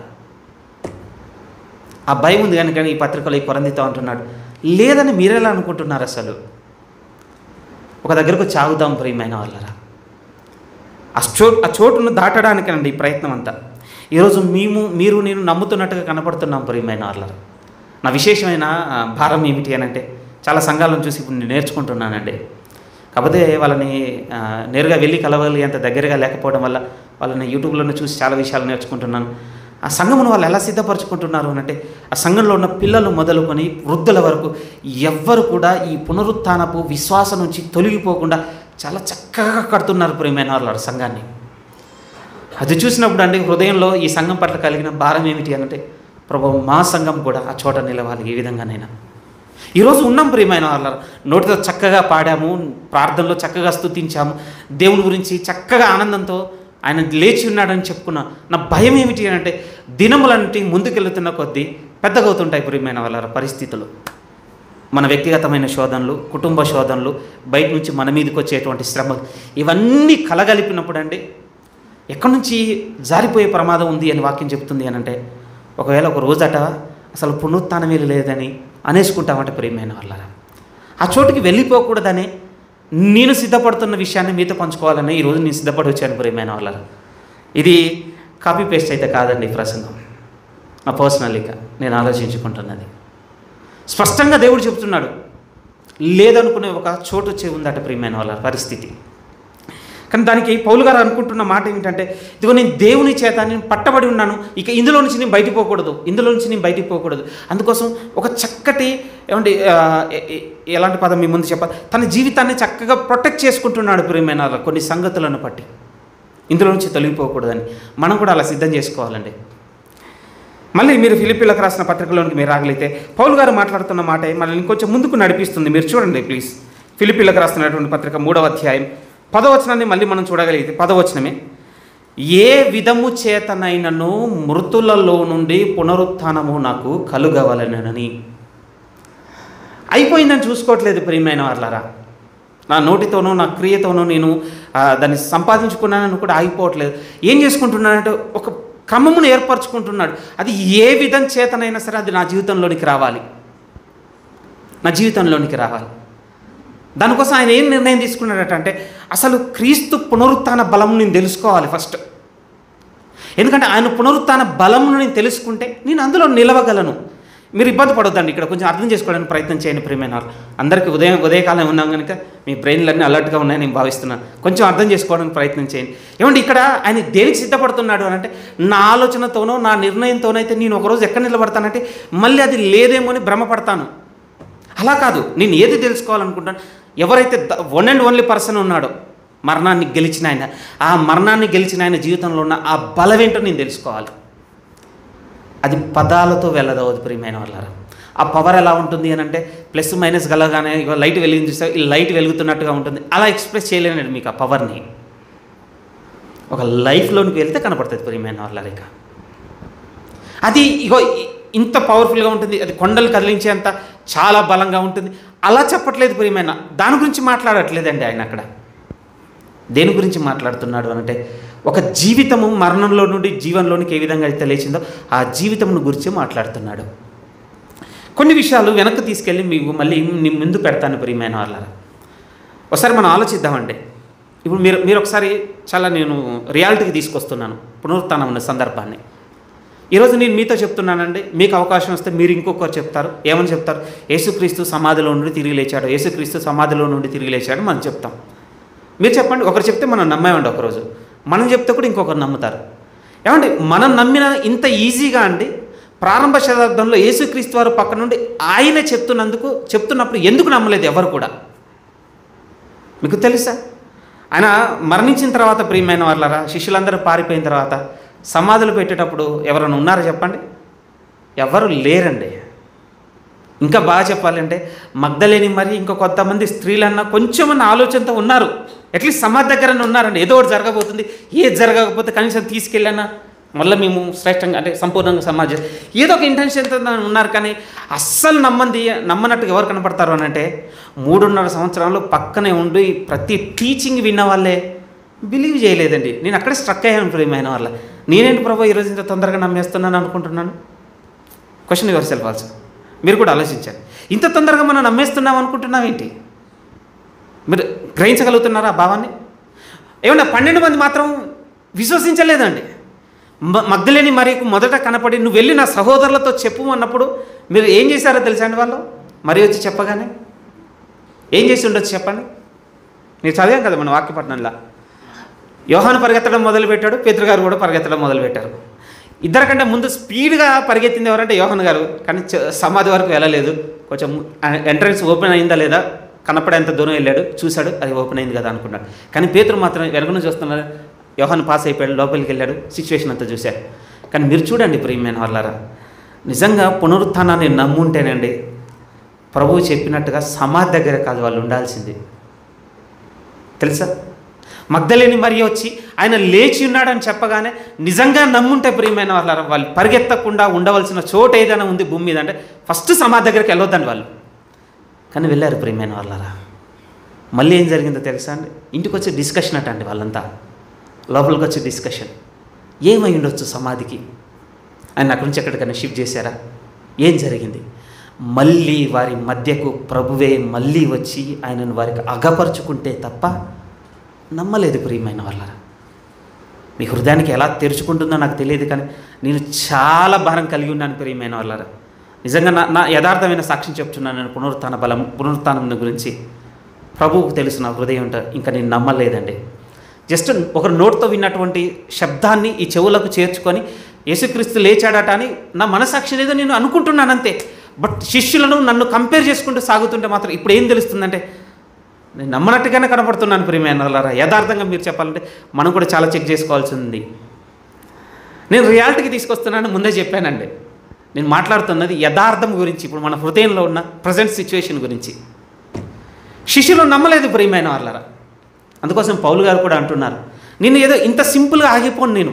ఆ భయం ఉంది కనుక ఈ పత్రికలో ఈ కొరందితో అంటున్నాడు లేదని మీరెలా అనుకుంటున్నారు అసలు ఒక దగ్గరకు చాగుదాం ప్రియమైన వాళ్ళరా ఆ చోటు ఆ చోటును దాటడానికండి ఈ ప్రయత్నం అంతా ఈరోజు మేము మీరు నేను నమ్ముతున్నట్టుగా కనపడుతున్నాం ప్రియమైన వాళ్ళరా నా విశేషమైన ఆ, భారం ఏమిటి అని అంటే చాలా సంఘాలను చూసి ఇప్పుడు నేను నేర్చుకుంటున్నానండి కాకపోతే వాళ్ళని ఆ, నేరుగా వెళ్ళి కలవాలి అంత దగ్గరగా లేకపోవడం వల్ల వాళ్ళని యూట్యూబ్లోనే చూసి చాలా విషయాలు నేర్చుకుంటున్నాను ఆ సంఘమును వాళ్ళు ఎలా సిద్ధపరచుకుంటున్నారు అని అంటే ఆ సంఘంలో ఉన్న పిల్లలు మొదలుకొని వృద్ధుల వరకు ఎవ్వరు కూడా ఈ పునరుత్థానపు విశ్వాసం నుంచి తొలగిపోకుండా చాలా చక్కగా కడుతున్నారు ప్రియమైన వాళ్ళ సంఘాన్ని అది చూసినప్పుడు అండి హృదయంలో ఈ సంఘం పట్ల కలిగిన భారం ఏమిటి అంటే ప్రభు మా సంఘం కూడా ఆ చోట నిలవాలి ఏ విధంగానైనా ఈరోజు ఉన్నాం ప్రియమైన వాళ్ళ నోటితో చక్కగా పాడాము ప్రార్థనలో చక్కగా స్తుతించాము దేవుని గురించి చక్కగా ఆనందంతో ఆయన లేచి ఉన్నాడని చెప్పుకున్నా నా భయం ఏమిటి అని అంటే దినములంటి ముందుకెళ్తున్న కొద్దీ పెద్దగవుతుంటాయి ప్రియమైన వాళ్ళ పరిస్థితులు మన వ్యక్తిగతమైన శోధనలు కుటుంబ శోధనలు బయట నుంచి మన మీదకి వచ్చేటువంటి శ్రమలు ఇవన్నీ కలగలిపినప్పుడు అండి ఎక్కడి నుంచి జారిపోయే ప్రమాదం ఉంది అని వాక్యం చెప్తుంది అని అంటే ఒకవేళ ఒక రోజట అసలు పునరుత్థానమే లేదని అనేసుకుంటామంటే ప్రియమైన వాళ్ళరా ఆ చోటుకి వెళ్ళిపోకూడదని నేను సిద్ధపడుతున్న విషయాన్ని మీతో పంచుకోవాలని ఈరోజు నేను సిద్ధపడి వచ్చాను ప్రియమైన వాళ్ళరా ఇది కాపీ పేస్ట్ అయితే కాదండి ఈ ప్రసంగం నా పర్సనల్గా నేను ఆలోచించుకుంటున్నది స్పష్టంగా దేవుడు చెప్తున్నాడు లేదనుకునే ఒక చోటు వచ్చే ఉందట ప్రియమైన వాళ్ళ పరిస్థితి కానీ దానికి పౌలు గారు అనుకుంటున్న మాట ఏమిటంటే ఇదిగో నేను దేవుని చేత నేను పట్టబడి ఉన్నాను ఇక ఇందులో నుంచి నేను బయటికి పోకూడదు ఇందులో నుంచి నేను బయటికి పోకూడదు అందుకోసం ఒక చక్కటి ఏమంటే ఆ, ఎ- ఎ- ఎలాంటి పదం మీ ముందు చెప్పాలి తన జీవితాన్ని చక్కగా ప్రొటెక్ట్ చేసుకుంటున్నాడు ప్రియమైన వాళ్ళ కొన్ని సంగతులను బట్టి ఇందులో నుంచి తొలగిపోకూడదని మనం కూడా అలా సిద్ధం చేసుకోవాలండి మళ్ళీ మీరు ఫిలిపిలకు రాసిన పత్రికలోనికి మీరు రాగలిగితే పౌలు గారు మాట్లాడుతున్న మాట మళ్ళీ ఇంకొంచెం ముందుకు నడిపిస్తుంది మీరు చూడండి ప్లీజ్ ఫిలిపిలకు రాస్తున్నటువంటి పత్రిక మూడవ అధ్యాయం పదవచనాన్ని మళ్ళీ మనం చూడగలిగితే పదవచనమే ఏ విధము చేతనైనను మృతులలో నుండి పునరుత్థానము నాకు కలుగవలనని అయిపోయిందని చూసుకోవట్లేదు ప్రియమైన వాళ్ళరా నా నోటితోనో నా క్రియతోనో నేను ఆ, దాన్ని సంపాదించుకున్నానని కూడా ఆగిపోవట్లేదు ఏం చేసుకుంటున్నానంటే ఒక క్రమమును ఏర్పరచుకుంటున్నాడు అది ఏ విధం చేతనైనా సరే అది నా జీవితంలోనికి రావాలి నా జీవితంలోనికి రావాలి దానికోసం ఆయన ఏం నిర్ణయం తీసుకున్నాడట అంటే అసలు క్రీస్తు పునరుత్థాన బలం నేను తెలుసుకోవాలి ఫస్ట్ ఎందుకంటే ఆయన పునరుత్థాన బలమును నేను తెలుసుకుంటే నేను అందులో నిలవగలను మీరు ఇబ్బంది పడొద్దండి ఇక్కడ కొంచెం అర్థం చేసుకోవడానికి ప్రయత్నం చేయండి ప్రియమైన వాళ్ళు. అందరికీ ఉదయం ఉదయకాలం ఉన్నాం కనుక మీ బ్రెయిన్లన్నీ అలర్ట్గా ఉన్నాయని నేను భావిస్తున్నాను కొంచెం అర్థం చేసుకోవడానికి ప్రయత్నం చేయండి ఏమంటే ఇక్కడ ఆయన దేనికి సిద్ధపడుతున్నాడు అని అంటే నా ఆలోచనతోనో నా నిర్ణయంతోనో అయితే నేను ఒకరోజు ఎక్కడ నిలబడతానంటే మళ్ళీ అది లేదేమో అని భ్రమపడతాను అలా కాదు నేను ఏది తెలుసుకోవాలనుకుంటాను ఎవరైతే వన్ అండ్ ఓన్లీ పర్సన్ ఉన్నాడో మరణాన్ని గెలిచిన ఆయన ఆ మరణాన్ని గెలిచిన ఆయన జీవితంలో ఉన్న ఆ బలమేంటో నేను తెలుసుకోవాలి అది పదాలతో వెళ్ళదవదు ప్రియమైన వాళ్ళారా ఆ పవర్ ఎలా ఉంటుంది అని అంటే ప్లస్ మైనస్ గలగానే ఇగో లైట్ వెలిగింది చూస్తే ఈ లైట్ వెలుగుతున్నట్టుగా ఉంటుంది అలా ఎక్స్ప్రెస్ చేయలేనండి మీకు ఆ పవర్ని ఒక లైఫ్లోనికి వెళ్తే కనపడుతుంది ప్రియమైన వాళ్ళ ఇక అది ఇగో ఇ- ఇంత పవర్ఫుల్గా ఉంటుంది అది కొండలు కదిలించేంత చాలా బలంగా ఉంటుంది అలా చెప్పట్లేదు ప్రియమైన దాని గురించి మాట్లాడట్లేదండి ఆయన అక్కడ దేని గురించి మాట్లాడుతున్నాడు అంటే ఒక జీవితము మరణంలో నుండి జీవంలోనికి ఏ విధంగా అయితే లేచిందో ఆ జీవితమును గురించి మాట్లాడుతున్నాడు కొన్ని విషయాలు వెనక్కి తీసుకెళ్ళి మీకు మళ్ళీ మీ ముందు పెడతాను ప్రియమైన వాళ్ళ ఒకసారి మనం ఆలోచిద్దామండి ఇప్పుడు మీరు మీరు ఒకసారి చాలా నేను రియాలిటీకి తీసుకొస్తున్నాను పునరుత్థానం ఉన్న సందర్భాన్ని ఈరోజు నేను మీతో చెప్తున్నానండి మీకు అవకాశం వస్తే మీరు ఇంకొకరు చెప్తారు ఏమని చెప్తారు యేసుక్రీస్తు సమాధిలో నుండి తిరిగి లేచాడు యేసుక్రీస్తు సమాధిలో నుండి తిరిగి లేచాడు మనం చెప్తాం మీరు చెప్పండి ఒకరు చెప్తే మనం నమ్మామండి ఒకరోజు మనం చెప్తే కూడా ఇంకొకరు నమ్ముతారు ఏమండి మనం నమ్మిన ఇంత ఈజీగా అండి ప్రారంభ శతాబ్దంలో యేసుక్రీస్తు వారు పక్క నుండి ఆయన చెప్తున్నందుకు చెప్తున్నప్పుడు ఎందుకు నమ్మలేదు ఎవరు కూడా మీకు తెలుసా ఆయన మరణించిన తర్వాత ప్రియమైన వాళ్ళరా శిష్యులందరూ పారిపోయిన తర్వాత సమాధులు పెట్టేటప్పుడు ఎవరైనా ఉన్నారా చెప్పండి ఎవరు లేరండి ఇంకా బాగా చెప్పాలంటే మగ్ధలేని మరి ఇంకా కొంతమంది స్త్రీలన్నా కొంచెమన్న ఆలోచనతో ఉన్నారు అట్లీస్ట్ సమాధి దగ్గరనే ఉన్నారండి ఏదో ఒకటి జరగబోతుంది ఏది జరగకపోతే కనీసం తీసుకెళ్ళన్నా మళ్ళీ మేము శ్రేష్టంగా అంటే సంపూర్ణంగా సమాజం ఏదో ఒక ఇంటెన్షన్తో ఉన్నారు కానీ అస్సలు నమ్మంది నమ్మనట్టుగా ఎవరు కనపడతారు అని అంటే మూడున్నర సంవత్సరాలు పక్కనే ఉండి ప్రతి టీచింగ్ విన్న వాళ్ళే బిలీవ్ చేయలేదండి నేను అక్కడే స్ట్రక్ అయ్యాను ప్రియమైన వాళ్ళ నేనేంటి ప్రభు ఈరోజు ఇంత తొందరగా నమ్మేస్తున్నాను అనుకుంటున్నాను క్వశ్చన్ యువర్ సెల్ఫ్ ఆల్సో మీరు కూడా ఆలోచించారు ఇంత తొందరగా మనం నమ్మేస్తున్నాం అనుకుంటున్నాం ఏంటి మీరు గ్రహించగలుగుతున్నారా ఆ భావాన్ని ఏమన్నా పన్నెండు మంది మాత్రం విశ్వసించలేదండి మ- మగ్ధలేని మరియకు మొదట కనపడి నువ్వు వెళ్ళి నా సహోదరులతో చెప్పు అన్నప్పుడు మీరు ఏం చేశారో తెలుసా అండి వాళ్ళు మరి వచ్చి చెప్పగానే ఏం చేసి ఉండొచ్చు చెప్పండి మీరు చదివాం కదా మన వాక్యపట్నంలో యోహాను పరిగెత్తడం మొదలుపెట్టాడు పేతురు గారు కూడా పరిగెత్తడం మొదలుపెట్టారు ఇద్దరికంటే ముందు స్పీడ్గా పరిగెత్తింది ఎవరంటే యోహాన్ గారు కానీ చ- సమాధి వరకు వెళ్ళలేదు కొంచెం ఎంట్రన్స్ ఓపెన్ అయిందా లేదా కనపడేంత దూరం వెళ్ళాడు చూశాడు అది ఓపెన్ అయింది కదా అనుకున్నాడు కానీ పేతురు మాత్రం వెనకను చూస్తున్నాడు యోహాన్ పాస్ అయిపోయాడు లోపలికి వెళ్ళాడు సిచ్యువేషన్ అంతా చూశాడు కానీ మీరు చూడండి ప్రియమైన వాళ్ళారా నిజంగా పునరుత్థానాన్ని నమ్ముంటేనండి ప్రభువు చెప్పినట్టుగా సమాధి దగ్గర కాదు వాళ్ళు ఉండాల్సింది తెలుసా మగ్ధలేని మరి వచ్చి ఆయన లేచి ఉన్నాడని చెప్పగానే నిజంగా నమ్ముంటే ప్రియమైన వాళ్ళ వాళ్ళు పరిగెత్తకుండా ఉండవలసిన చోటు ఏదైనా ఉంది భూమి మీద అంటే ఫస్ట్ సమాధి దగ్గరికి వెళ్ళొద్దండి వాళ్ళు కానీ వెళ్ళారు ప్రియమైన వాళ్ళరా మళ్ళీ ఏం జరిగిందో తెలుసా అండి ఇంటికి వచ్చి డిస్కషన్ అట అండి వాళ్ళంతా లోపలికి వచ్చి డిస్కషన్ ఏమై ఉండొచ్చు సమాధికి ఆయన అక్కడి నుంచి ఎక్కడికైనా షిఫ్ట్ చేశారా ఏం జరిగింది మళ్ళీ వారి మధ్యకు ప్రభువే మళ్ళీ వచ్చి ఆయనను వారికి అగపరుచుకుంటే తప్ప నమ్మలేదు ప్రియమైన వాళ్ళ మీ హృదయానికి ఎలా తెరుచుకుంటుందో నాకు తెలియదు కానీ నేను చాలా భారం కలిగి ఉన్నాను ప్రియమైన వాళ్ళారా నిజంగా నా నా యథార్థమైన సాక్ష్యం చెప్తున్నాను నేను పునరుత్థాన బలం పునరుత్థానం గురించి ప్రభువుకు తెలుసు నా హృదయం ఉంట ఇంకా నేను నమ్మలేదండి జస్ట్ ఒక నోట్తో విన్నటువంటి శబ్దాన్ని ఈ చెవులకు చేర్చుకొని యేసుక్రీస్తు లేచాడట అని నా మనసాక్షి ఏదో నేను అనుకుంటున్నాను అంతే బట్ శిష్యులను నన్ను కంపేర్ చేసుకుంటూ సాగుతుంటే మాత్రం ఇప్పుడు ఏం తెలుస్తుందంటే నేను నమ్మనట్టుగానే కనపడుతున్నాను ప్రియమైన వాళ్ళారా యథార్థంగా మీరు చెప్పాలంటే మనం కూడా చాలా చెక్ చేసుకోవాల్సి ఉంది నేను రియాలిటీకి తీసుకొస్తున్నాను ముందే చెప్పానండి నేను మాట్లాడుతున్నది యథార్థం గురించి ఇప్పుడు మన హృదయంలో ఉన్న ప్రజెంట్ సిచ్యువేషన్ గురించి శిష్యులు నమ్మలేదు ప్రియమైన వాళ్ళరా అందుకోసం పౌలు గారు కూడా అంటున్నారు నేను ఏదో ఇంత సింపుల్గా ఆగిపోను నేను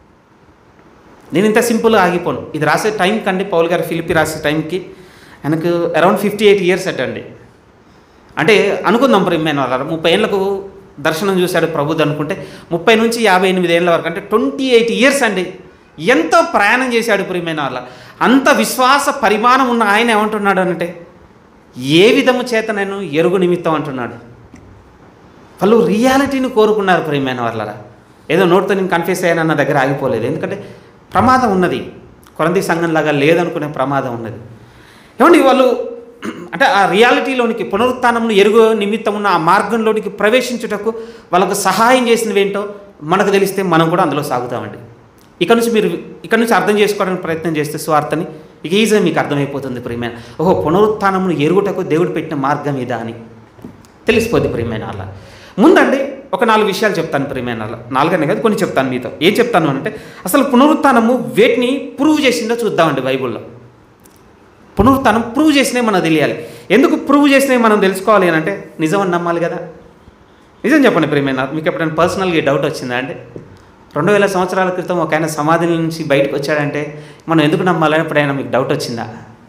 నేను ఇంత సింపుల్గా ఆగిపోను ఇది రాసే టైం కండి పౌల్ గారు ఫిలిపి రాసే టైంకి ఆయనకు అరౌండ్ ఫిఫ్టీ ఎయిట్ ఇయర్స్ అటండి అంటే అనుకుందాం ప్రియమైన వాళ్ళ ముప్పై ఏళ్ళకు దర్శనం చూశాడు ప్రభుది అనుకుంటే ముప్పై నుంచి యాభై ఎనిమిది ఏళ్ళ వరకు అంటే ట్వంటీ ఎయిట్ ఇయర్స్ అండి ఎంతో ప్రయాణం చేశాడు ప్రియమైన వాళ్ళ అంత విశ్వాస పరిమాణం ఉన్న ఆయన ఏమంటున్నాడు అంటే ఏ విధము చేత నేను ఎరుగు నిమిత్తం అంటున్నాడు వాళ్ళు రియాలిటీని కోరుకున్నారు ప్రియమైన వాళ్ళరా ఏదో నోటితో నేను కన్ఫ్యూస్ అయ్యాను నా దగ్గర ఆగిపోలేదు ఎందుకంటే ప్రమాదం ఉన్నది కొరంది సంఘంలాగా లేదనుకునే ప్రమాదం ఉన్నది ఏమండి వాళ్ళు అంటే ఆ రియాలిటీలోనికి పునరుత్థానంలో ఎరుగు నిమిత్తం ఉన్న ఆ మార్గంలోనికి ప్రవేశించుటకు వాళ్ళకు సహాయం చేసినవి ఏంటో మనకు తెలిస్తే మనం కూడా అందులో సాగుతామండి ఇక్కడ నుంచి మీరు ఇక్కడ నుంచి అర్థం చేసుకోవడానికి ప్రయత్నం చేస్తే స్వార్థని ఇక ఈజీగా మీకు అర్థమైపోతుంది ప్రియమైన ఓహో పునరుత్థానమును ఎరుగుటకు దేవుడు పెట్టిన మార్గం ఇదా అని తెలిసిపోద్ది ప్రియమైన అలా ముందండి ఒక నాలుగు విషయాలు చెప్తాను ప్రియమైన అలా నాలుగనే కాదు కొన్ని చెప్తాను మీతో ఏం చెప్తాను అంటే అసలు పునరుత్థానము వేటిని ప్రూవ్ చేసిందో చూద్దామండి బైబిల్లో పునరుత్థానం ప్రూవ్ చేసినవి మనకు తెలియాలి ఎందుకు ప్రూవ్ చేసినవి మనం తెలుసుకోవాలి అని అంటే నిజం అని నమ్మాలి కదా నిజం చెప్పండి ప్రియమైన మీకు ఎప్పుడైనా పర్సనల్గా డౌట్ వచ్చిందా అంటే రెండు వేల సంవత్సరాల క్రితం ఒక ఆయన సమాధి నుంచి బయటకు వచ్చాడంటే మనం ఎందుకు నమ్మాలని ఎప్పుడైనా మీకు డౌట్ వచ్చిందా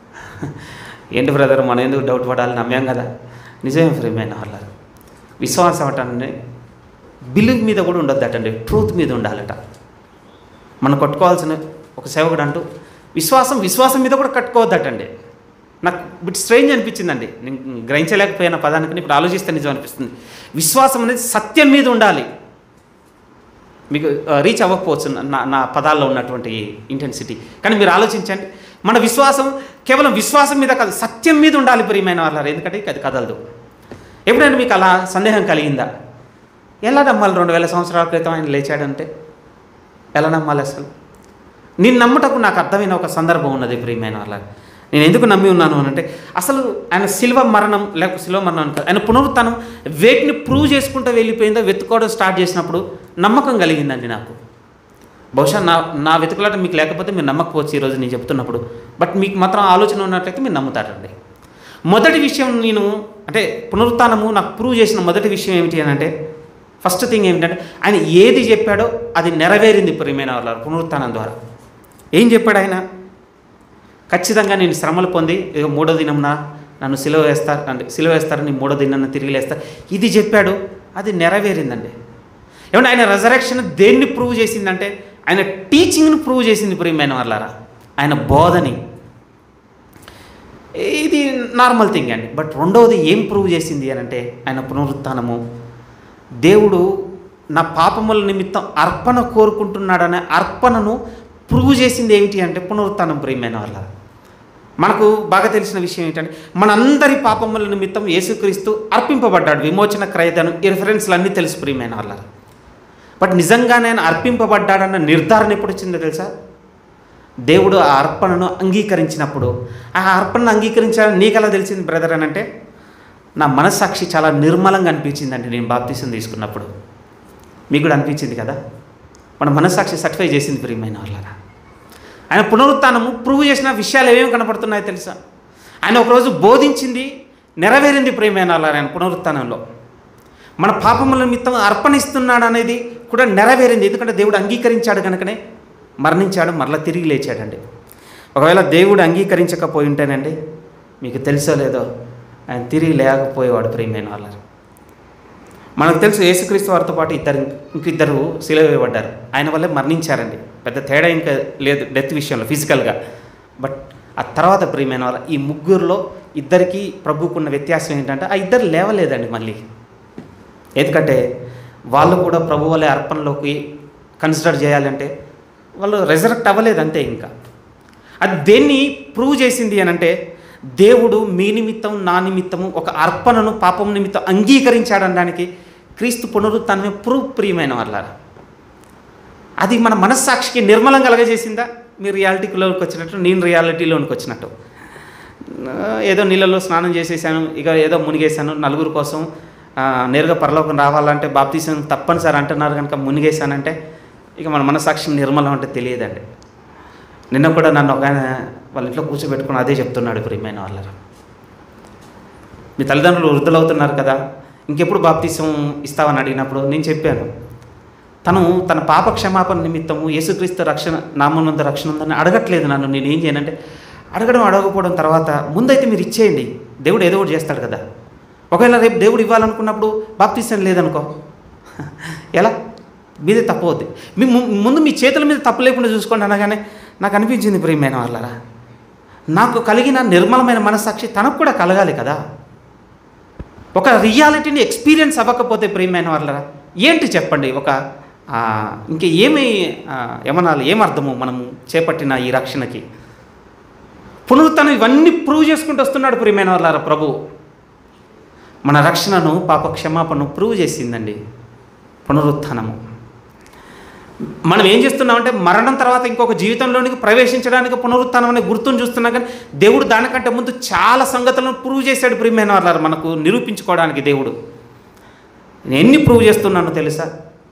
ఏంటి బ్రదర్ మనం ఎందుకు డౌట్ పడాలి నమ్మాం కదా నిజమే ప్రియమైన వాళ్ళ విశ్వాసం అంటే బిలీవ్ మీద కూడా ఉండొద్దటండి ట్రూత్ మీద ఉండాలట మనం కట్టుకోవాల్సిన ఒక సేవకుడు అంటూ విశ్వాసం విశ్వాసం మీద కూడా కట్టుకోవద్దటండి నాకు బిట్ స్ట్రేంజ్ అనిపించిందండి నేను గ్రహించలేకపోయిన పదానికి ఇప్పుడు ఆలోచిస్తే నిజం అనిపిస్తుంది విశ్వాసం అనేది సత్యం మీద ఉండాలి మీకు రీచ్ అవ్వకపోవచ్చు నా నా పదాల్లో ఉన్నటువంటి ఇంటెన్సిటీ కానీ మీరు ఆలోచించండి మన విశ్వాసం కేవలం విశ్వాసం మీద కాదు సత్యం మీద ఉండాలి ప్రియమైన వాళ్ళారు ఎందుకంటే అది కదలదు ఎప్పుడైనా మీకు అలా సందేహం కలిగిందా ఎలా నమ్మాలి రెండు వేల సంవత్సరాల క్రితం ఆయన లేచాడంటే ఎలా నమ్మాలి అసలు నేను నమ్ముటకు నాకు అర్థమైన ఒక సందర్భం ఉన్నది ప్రియమైన వాళ్ళ నేను ఎందుకు నమ్మి ఉన్నాను అని అంటే అసలు ఆయన శిల్వ మరణం లేకపోతే శిల్వ మరణం అని కాదు ఆయన పునరుత్థానం వేటిని ప్రూవ్ చేసుకుంటూ వెళ్ళిపోయిందో వెతుక్కోవడం స్టార్ట్ చేసినప్పుడు నమ్మకం కలిగిందండి నాకు బహుశా నా నా వెతుకులాట మీకు లేకపోతే మీరు నమ్మకపోవచ్చు ఈరోజు నేను చెప్తున్నప్పుడు బట్ మీకు మాత్రం ఆలోచన ఉన్నట్లయితే మీరు నమ్ముతారండి మొదటి విషయం నేను అంటే పునరుత్థానము నాకు ప్రూవ్ చేసిన మొదటి విషయం ఏమిటి అని అంటే ఫస్ట్ థింగ్ ఏమిటంటే ఆయన ఏది చెప్పాడో అది నెరవేరింది ప్రియమైన వాళ్ళ పునరుత్థానం ద్వారా ఏం చెప్పాడు ఆయన ఖచ్చితంగా నేను శ్రమలు పొంది ఇదిగో మూడో దినంన నన్ను సిలువ వేస్తారు అంటే సిలువ వేస్తారని మూడో దినాన్ని తిరిగి లేస్తారు ఇది చెప్పాడు అది నెరవేరిందండి ఏమంటే ఆయన రెజరెక్షన్ దేన్ని ప్రూవ్ చేసిందంటే ఆయన టీచింగ్ని ప్రూవ్ చేసింది ప్రియమైన వాళ్ళారా ఆయన బోధని ఇది నార్మల్ థింగ్ అండి బట్ రెండవది ఏం ప్రూవ్ చేసింది అని అంటే ఆయన పునరుత్థానము దేవుడు నా పాపముల నిమిత్తం అర్పణ కోరుకుంటున్నాడనే అర్పణను ప్రూవ్ చేసింది ఏమిటి అంటే పునరుత్థానం ప్రియమైన వాళ్ళ మనకు బాగా తెలిసిన విషయం ఏంటంటే మనందరి పాపముల నిమిత్తం యేసుక్రీస్తు అర్పింపబడ్డాడు విమోచన క్రయదనం ఈ రిఫరెన్స్లు అన్నీ తెలుసు ప్రియమైన వాళ్ళ బట్ నిజంగానే ఆయన అర్పింపబడ్డాడన్న నిర్ధారణ ఎప్పుడు వచ్చిందో తెలుసా దేవుడు ఆ అర్పణను అంగీకరించినప్పుడు ఆ అర్పణను అంగీకరించాలని నీకు ఎలా తెలిసింది బ్రదర్ అని అంటే నా మనస్సాక్షి చాలా నిర్మలంగా అనిపించిందండి నేను బాప్తీసం తీసుకున్నప్పుడు మీకు కూడా అనిపించింది కదా మన మనస్సాక్షి సర్టిఫై చేసింది ప్రియమైన వాళ్ళరా ఆయన పునరుత్థానము ప్రూవ్ చేసిన విషయాలు ఏమేమి కనపడుతున్నాయో తెలుసా ఆయన ఒకరోజు బోధించింది నెరవేరింది ప్రియమైన వాళ్ళ ఆయన పునరుత్థానంలో మన పాపముల నిమిత్తం అర్పణిస్తున్నాడు అనేది కూడా నెరవేరింది ఎందుకంటే దేవుడు అంగీకరించాడు కనుకనే మరణించాడు మరలా తిరిగి లేచాడండి ఒకవేళ దేవుడు అంగీకరించకపోయి ఉంటేనండి మీకు తెలుసో లేదో ఆయన తిరిగి లేకపోయేవాడు ప్రియమైన వాళ్ళ మనకు తెలుసు యేసుక్రీస్తు వారితో పాటు ఇద్దరు ఇంకిద్దరు సిలువ వేయబడ్డారు ఆయన వల్లే మరణించారండి పెద్ద తేడా ఇంకా లేదు డెత్ విషయంలో ఫిజికల్గా బట్ ఆ తర్వాత ప్రియమైన వాళ్ళ ఈ ముగ్గురులో ఇద్దరికి ప్రభుకున్న వ్యత్యాసం ఏంటంటే ఆ ఇద్దరు లేవలేదండి మళ్ళీ ఎందుకంటే వాళ్ళు కూడా ప్రభు వల్లే అర్పణలోకి కన్సిడర్ చేయాలంటే వాళ్ళు రెజరెక్ట్ అవ్వలేదు అంతే ఇంకా అది దేన్ని ప్రూవ్ చేసింది అని అంటే దేవుడు మీ నిమిత్తం నా నిమిత్తము ఒక అర్పణను పాపం నిమిత్తం అంగీకరించాడనడానికి క్రీస్తు పునరుత్నమే ప్రూఫ్ ప్రియమైన వాళ్ళ అది మన మనస్సాక్షికి నిర్మలం కలగజేసిందా మీరు రియాలిటీలోకి వచ్చినట్టు నేను రియాలిటీలోనికి వచ్చినట్టు ఆ, ఏదో నీళ్ళలో స్నానం చేసేసాను ఇక ఏదో మునిగేశాను నలుగురు కోసం ఆ, నేరుగా పరలోకం రావాలంటే బాప్తీసం తప్పనిసరి అంటున్నారు కనుక మునిగేశానంటే ఇక మన మనసాక్షి నిర్మలం అంటే తెలియదండి నిన్న కూడా నన్ను ఒక ఆయన వాళ్ళ ఇంట్లో కూర్చోబెట్టుకుని అదే చెప్తున్నాడు ప్రియమైన వాళ్ళ మీ తల్లిదండ్రులు వృద్ధులవుతున్నారు కదా ఇంకెప్పుడు బాప్తీసం ఇస్తావని అడిగినప్పుడు నేను చెప్పాను తను తన పాప క్షమాపణ నిమిత్తము యేసుక్రీస్తు రక్షణ నామనంద రక్షణ ఉందని అడగట్లేదు నన్ను నేను ఏం చేయనంటే అడగడం అడగకపోవడం తర్వాత ముందైతే మీరు ఇచ్చేయండి దేవుడు ఏదో ఒకటి చేస్తాడు కదా ఒకవేళ రేపు దేవుడు ఇవ్వాలనుకున్నప్పుడు బాప్తీసం లేదనుకో ఎలా మీదే తప్పు అవుద్ది మీ ము- ముందు మీ చేతుల మీద తప్పు లేకుండా చూసుకోండి అనగానే నాకు అనిపించింది ప్రియమైన వాళ్ళరా నాకు కలిగిన నిర్మలమైన మనస్సాక్షి తనకు కూడా కలగాలి కదా ఒక రియాలిటీని ఎక్స్పీరియన్స్ అవ్వకపోతే ప్రియమైన వాళ్ళరా ఏంటి చెప్పండి ఒక ఆ, ఇంక ఏమి ఆ, ఏమనాలి ఏమర్థము మనము చేపట్టిన ఈ రక్షణకి పునరుత్నం ఇవన్నీ ప్రూవ్ చేసుకుంటూ వస్తున్నాడు ప్రియమైన వాళ్ళారా ప్రభు మన రక్షణను పాప క్షమాపణను ప్రూవ్ చేసిందండి పునరుత్థానము మనం ఏం చేస్తున్నామంటే మరణం తర్వాత ఇంకొక జీవితంలోనికి ప్రవేశించడానికి పునరుత్థానం అనే గుర్తును చూస్తున్నాం కానీ దేవుడు దానికంటే ముందు చాలా సంగతులను ప్రూవ్ చేశాడు ప్రియమైన వాళ్ళారు మనకు నిరూపించుకోవడానికి దేవుడు నేను ఎన్ని ప్రూవ్ చేస్తున్నానో తెలుసా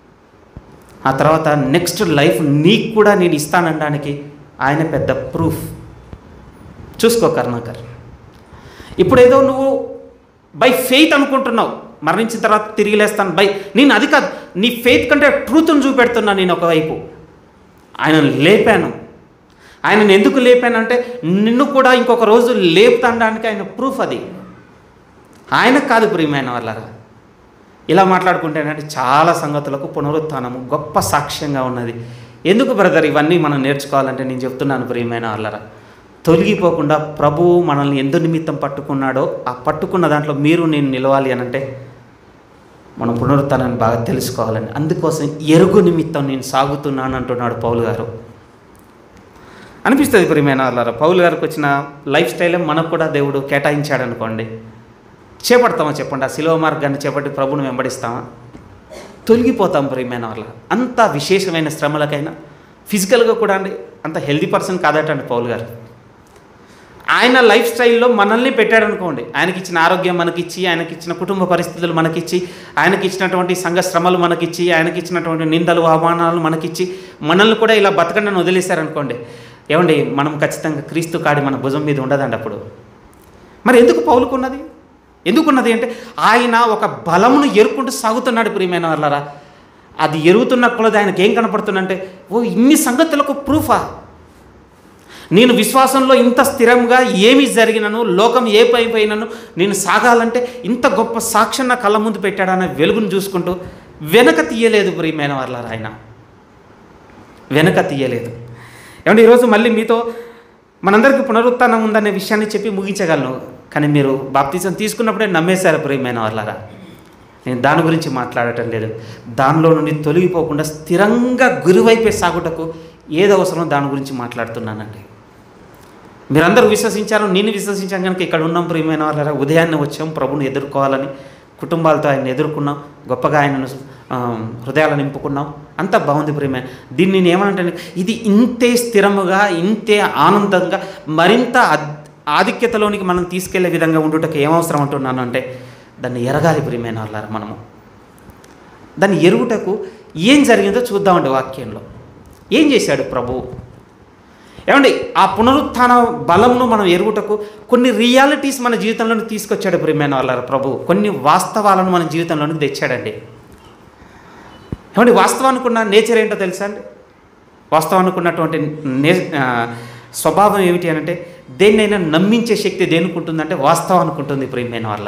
ఆ తర్వాత నెక్స్ట్ లైఫ్ నీకు కూడా నేను ఇస్తానడానికి ఆయన పెద్ద ప్రూఫ్ చూసుకో కరుణాకర్ ఇప్పుడు ఏదో నువ్వు బై ఫెయిత్ అనుకుంటున్నావు మరణించిన తర్వాత తిరిగి లేస్తాను బై నేను అది కాదు నీ ఫెయిత్ కంటే ట్రూత్ను చూపెడుతున్నా నేను ఒకవైపు ఆయన లేపాను ఆయనను ఎందుకు లేపానంటే నిన్ను కూడా ఇంకొక రోజు లేపుతాడానికి ఆయన ప్రూఫ్ అది ఆయనకు కాదు ప్రియమైన వాళ్ళరా ఇలా మాట్లాడుకుంటేనంటే చాలా సంగతులకు పునరుత్థానము గొప్ప సాక్ష్యంగా ఉన్నది ఎందుకు బ్రదర్ ఇవన్నీ మనం నేర్చుకోవాలంటే నేను చెప్తున్నాను ప్రియమైన వాళ్ళరా తొలగిపోకుండా ప్రభువు మనల్ని ఎందు నిమిత్తం పట్టుకున్నాడో ఆ పట్టుకున్న దాంట్లో మీరు నేను నిలవాలి అని అంటే మనం పునరుత్థానాన్ని బాగా తెలుసుకోవాలని అందుకోసం ఎరుగు నిమిత్తం నేను సాగుతున్నాను అంటున్నాడు పౌలు గారు అనిపిస్తుంది ప్రియమైన వాళ్ళారా పౌలు గారికి వచ్చిన లైఫ్ స్టైలే మనకు కూడా దేవుడు కేటాయించాడు అనుకోండి చేపడతామా చెప్పండి ఆ శిలువ మార్గాన్ని చేపట్టి ప్రభుని వెంబడిస్తామా తొలగిపోతాం ప్రియమైన వాళ్ళ అంత విశేషమైన శ్రమలకైనా ఫిజికల్గా కూడా అండి అంత హెల్దీ పర్సన్ కాదటండి పౌల్ గారు ఆయన లైఫ్ స్టైల్లో మనల్ని పెట్టాడు అనుకోండి ఆయనకి ఇచ్చిన ఆరోగ్యం మనకిచ్చి ఆయనకి ఇచ్చిన కుటుంబ పరిస్థితులు మనకిచ్చి ఆయనకి ఇచ్చినటువంటి సంఘ శ్రమలు మనకిచ్చి ఆయనకి ఇచ్చినటువంటి నిందలు అవమానాలు మనకిచ్చి మనల్ని కూడా ఇలా బతకండి అని వదిలేశారనుకోండి ఏమండి మనం ఖచ్చితంగా క్రీస్తు కాడి మన భుజం మీద ఉండదండి అప్పుడు మరి ఎందుకు పౌలుకున్నది ఎందుకున్నది అంటే ఆయన ఒక బలమును ఎరుకుంటూ సాగుతున్నాడు ప్రియమైన వాళ్ళరా అది ఎరుగుతున్న కొలది ఆయనకి ఏం కనపడుతుందంటే ఓ ఇన్ని సంగతులకు ప్రూఫా నేను విశ్వాసంలో ఇంత స్థిరంగా ఏమి జరిగినను లోకం ఏ పై పోయినను నేను సాగాలంటే ఇంత గొప్ప సాక్ష్యం నా కళ్ళ ముందు పెట్టాడన్న వెలుగును చూసుకుంటూ వెనక తీయలేదు ప్రియమైన వాళ్ళారా ఆయన వెనక తీయలేదు ఏమంటే ఈరోజు మళ్ళీ మీతో మనందరికీ పునరుత్థానం ఉందనే విషయాన్ని చెప్పి ముగించగలను కానీ మీరు బాప్తిజం తీసుకున్నప్పుడే నమ్మేశారు ప్రియమైన వాళ్ళారా నేను దాని గురించి మాట్లాడటం లేదు దానిలో నుండి తొలగిపోకుండా స్థిరంగా గురువైపే సాగుటకు ఏది అవసరమో దాని గురించి మాట్లాడుతున్నానండి మీరందరూ విశ్వసించారు నేను విశ్వసించాను కనుక ఇక్కడ ఉన్నాం ప్రియమైన వాళ్ళ ఉదయాన్నే వచ్చాం ప్రభుని ఎదుర్కోవాలని కుటుంబాలతో ఆయన ఎదుర్కొన్నాం గొప్పగా ఆయనను ఆ, హృదయాలు నింపుకున్నాం అంతా బాగుంది ప్రియమైన దీన్ని నేను ఏమనంటే ఇది ఇంతే స్థిరముగా ఇంతే ఆనందంగా మరింత అద్- ఆధిక్యతలోనికి మనం తీసుకెళ్లే విధంగా ఉండుటకు ఏమవసరం అంటున్నాను అంటే దాన్ని ఎరగాలి ప్రియమైన వాళ్ళారా మనము దాన్ని ఎరుగుటకు ఏం జరిగిందో చూద్దామండి వాక్యంలో ఏం చేశాడు ప్రభువు ఏమండి ఆ పునరుత్థాన బలంను మనం ఎరుగుటకు కొన్ని రియాలిటీస్ మన జీవితంలోకి తీసుకొచ్చాడు ప్రియమైన వాళ్ళ ప్రభు కొన్ని వాస్తవాలను మన జీవితంలోనికి తెచ్చాడండి ఏమండి వాస్తవానికి ఉన్న నేచర్ ఏంటో తెలుసా అండి వాస్తవానికి ఉన్నటువంటి నే ఆ, స్వభావం ఏమిటి అని అంటే దేన్నైనా నమ్మించే శక్తి దేనికి ఉంటుందంటే వాస్తవానికి ఉంటుంది ప్రియమైన వాళ్ళ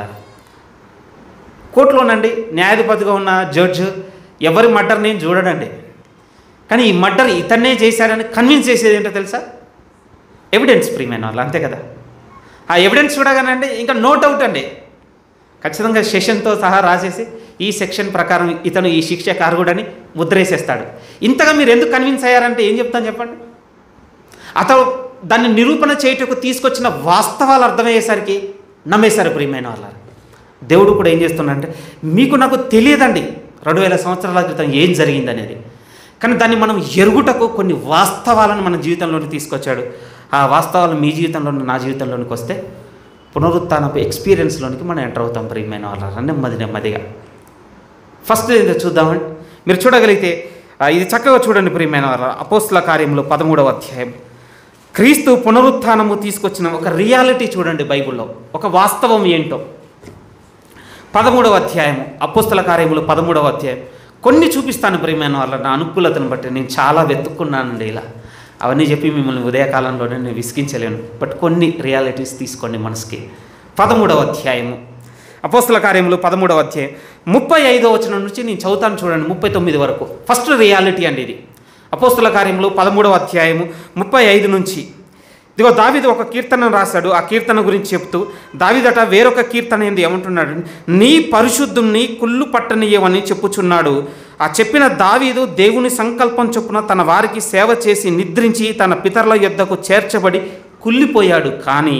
కోర్టులోనండి న్యాయాధిపతిగా ఉన్న జడ్జ్ ఎవరి మర్డర్ నేను చూడడండి కానీ ఈ మర్డర్ ఇతన్నే చేశారని కన్విన్స్ చేసేది ఏంటో తెలుసా ఎవిడెన్స్ ప్రియమైన వాళ్ళు అంతే కదా ఆ ఎవిడెన్స్ చూడగానండి ఇంకా నో డౌట్ అండి ఖచ్చితంగా సెషన్తో సహా రాసేసి ఈ సెక్షన్ ప్రకారం ఇతను ఈ శిక్షకు అర్హుడని ముద్రేసేస్తాడు ఇంతగా మీరు ఎందుకు కన్విన్స్ అయ్యారంటే ఏం చెప్తాను చెప్పండి అతను దాన్ని నిరూపణ చేయుటకు తీసుకొచ్చిన వాస్తవాలు అర్థమయ్యేసరికి నమ్మేశారు ప్రియమైన వాళ్ళ దేవుడు కూడా ఏం చేస్తున్నాడంటే మీకు నాకు తెలియదండి రెండు వేల సంవత్సరాల క్రితం ఏం జరిగిందనేది కానీ దాన్ని మనం ఎరుగుటకు కొన్ని వాస్తవాలను మన జీవితంలోకి తీసుకొచ్చాడు ఆ వాస్తవాలు మీ జీవితంలో నా జీవితంలోనికి వస్తే పునరుత్నపు ఎక్స్పీరియన్స్లోనికి మనం ఎంటర్ అవుతాం ప్రియమైన వాళ్ళ నెమ్మది నెమ్మదిగా ఫస్ట్ ఏదో చూద్దామండి మీరు చూడగలిగితే ఆ, ఇది చక్కగా చూడండి ప్రియమైన వాళ్ళ అపోస్తుల కార్యంలో పదమూడవ అధ్యాయం క్రీస్తు పునరుత్థానము తీసుకొచ్చిన ఒక రియాలిటీ చూడండి బైబిల్లో ఒక వాస్తవం ఏంటో పదమూడవ అధ్యాయము అపోస్తల కార్యములు పదమూడవ అధ్యాయం కొన్ని చూపిస్తాను ప్రియమైన వాళ్ళ నా అనుకూలతను బట్టి నేను చాలా వెతుక్కున్నానండి ఇలా అవన్నీ చెప్పి మిమ్మల్ని ఉదయకాలంలోనే నేను విసిగించలేను బట్ కొన్ని రియాలిటీస్ తీసుకోండి మనసుకి పదమూడవ అధ్యాయము అపోస్తల కార్యములు పదమూడవ అధ్యాయం ముప్పై ఐదో వచనం నుంచి నేను చదువుతాను చూడండి ముప్పై తొమ్మిది వరకు ఫస్ట్ రియాలిటీ అండి ఇది అపోస్తల కార్యములు పదమూడవ అధ్యాయము ముప్పై ఐదు నుంచి ఇదిగో దావిదు ఒక కీర్తన రాశాడు ఆ కీర్తన గురించి చెప్తూ దావిదట వేరొక కీర్తన ఏంది ఏమంటున్నాడు నీ పరిశుద్ధుణ్ణి కుళ్ళు పట్టనీయమని చెప్పుచున్నాడు ఆ చెప్పిన దావీదు దేవుని సంకల్పం చొప్పున తన వారికి సేవ చేసి నిద్రించి తన పితరుల యొద్దకు చేర్చబడి కుళ్ళిపోయాడు కానీ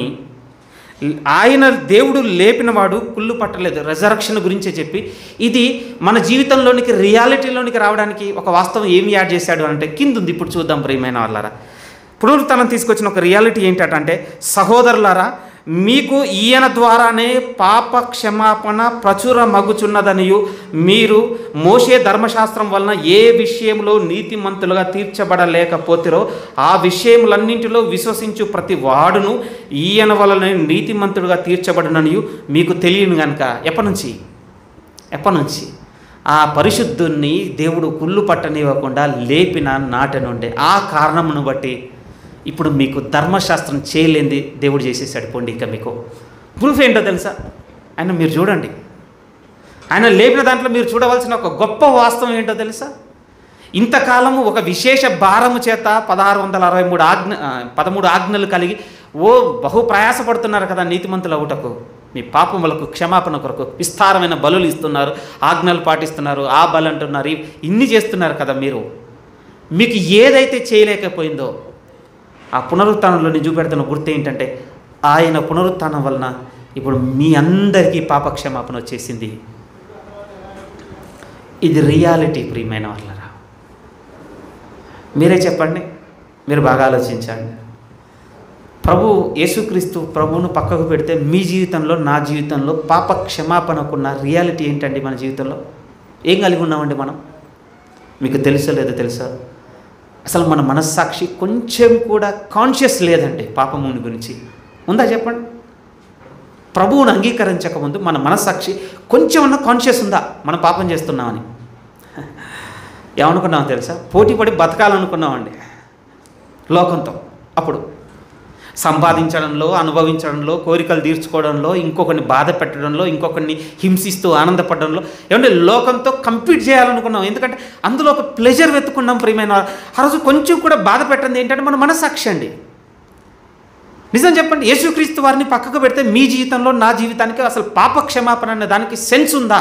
ఆయన దేవుడు లేపినవాడు కుళ్ళు పట్టలేదు రెజరక్షన్ గురించే చెప్పి ఇది మన జీవితంలోనికి రియాలిటీలోనికి రావడానికి ఒక వాస్తవం ఏమి యాడ్ చేశాడు అంటే కింద ఉంది ఇప్పుడు చూద్దాం ప్రియమైన వాళ్ళారా పునరుత్నం తీసుకొచ్చిన ఒక రియాలిటీ ఏంటంటే సహోదరులారా మీకు ఈయన ద్వారానే పాప క్షమాపణ ప్రచుర మగుచున్నదనియు మీరు మోసే ధర్మశాస్త్రం వలన ఏ విషయంలో నీతిమంతులుగా తీర్చబడలేకపోతిరో ఆ విషయములన్నింటిలో విశ్వసించు ప్రతి వాడును ఈయన వలన నీతిమంతుడుగా తీర్చబడిననియు మీకు తెలియను గనుక ఎప్పటి నుంచి ఎప్పటి నుంచి ఆ పరిశుద్ధుణ్ణి దేవుడు కుళ్ళు పట్టనివ్వకుండా లేపిన నాటి నుండి ఆ కారణమును బట్టి ఇప్పుడు మీకు ధర్మశాస్త్రం చేయలేంది దేవుడు చేసేసాడు పోండి ఇంకా మీకు ప్రూఫ్ ఏంటో తెలుసా ఆయన మీరు చూడండి ఆయన లేపిన దాంట్లో మీరు చూడవలసిన ఒక గొప్ప వాస్తవం ఏంటో తెలుసా ఇంతకాలము ఒక విశేష భారము చేత పదహారు వందల అరవై మూడు ఆజ్ఞ ఆ, పదమూడు ఆజ్ఞలు కలిగి ఓ బహు ప్రయాసపడుతున్నారు కదా నీతిమంతుల ఊటకు మీ పాపములకు క్షమాపణ కొరకు విస్తారమైన బలులు ఇస్తున్నారు ఆజ్ఞలు పాటిస్తున్నారు ఆ బలు అంటున్నారు ఇ- ఇన్ని చేస్తున్నారు కదా మీరు మీకు ఏదైతే చేయలేకపోయిందో ఆ పునరుత్థానంలో నేను చూపెడుతున్న గుర్తు ఏంటంటే ఆయన పునరుత్థానం వలన ఇప్పుడు మీ అందరికీ పాపక్షమాపణ వచ్చేసింది ఇది రియాలిటీ ప్రియమైన వాళ్ళరా మీరే చెప్పండి మీరు బాగా ఆలోచించండి ప్రభు యేసుక్రీస్తు ప్రభువును పక్కకు పెడితే మీ జీవితంలో నా జీవితంలో పాప క్షమాపణకున్న రియాలిటీ ఏంటండి మన జీవితంలో ఏం కలిగి ఉన్నామండి మనం మీకు తెలుసో లేదో తెలుసా అసలు మన మనస్సాక్షి కొంచెం కూడా కాన్షియస్ లేదండి పాపముని గురించి ఉందా చెప్పండి ప్రభువును అంగీకరించకముందు మన మనస్సాక్షి కొంచెం ఉన్న కాన్షియస్ ఉందా మనం పాపం చేస్తున్నామని ఏమనుకున్నామో తెలుసా పోటీ పడి బతకాలనుకున్నామండి లోకంతో అప్పుడు సంపాదించడంలో అనుభవించడంలో కోరికలు తీర్చుకోవడంలో ఇంకొకరిని బాధ పెట్టడంలో ఇంకొకరిని హింసిస్తూ ఆనందపడడంలో ఏమంటే లోకంతో కంప్లీట్ చేయాలనుకున్నాం ఎందుకంటే అందులో ఒక ప్లెజర్ వెతుకున్నాం ప్రియమైన వారు. ఆ రోజు కొంచెం కూడా బాధ పెట్టింది ఏంటంటే మన మనసాక్షి అండి నిజం చెప్పండి యేసుక్రీస్తు వారిని పక్కకు పెడితే మీ జీవితంలో నా జీవితానికి అసలు పాప క్షమాపణ అనే దానికి సెన్స్ ఉందా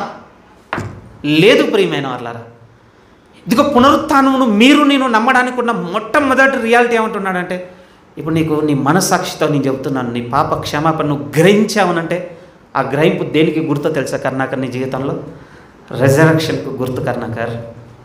లేదు ప్రియమైన వాళ్ళారా ఇదిగో పునరుత్థానమును మీరు నేను నమ్మడానికి ఉన్న మొట్టమొదటి రియాలిటీ ఏమంటున్నాడంటే ఇప్పుడు నీకు నీ మనస్సాక్షితో నేను చెబుతున్నాను నీ పాప క్షమాపణ నువ్వు గ్రహించావనంటే ఆ గ్రహింపు దేనికి గుర్తు తెలుసా కర్ణాకర్ నీ జీవితంలో రెజరక్షన్కు గుర్తు కర్ణాకర్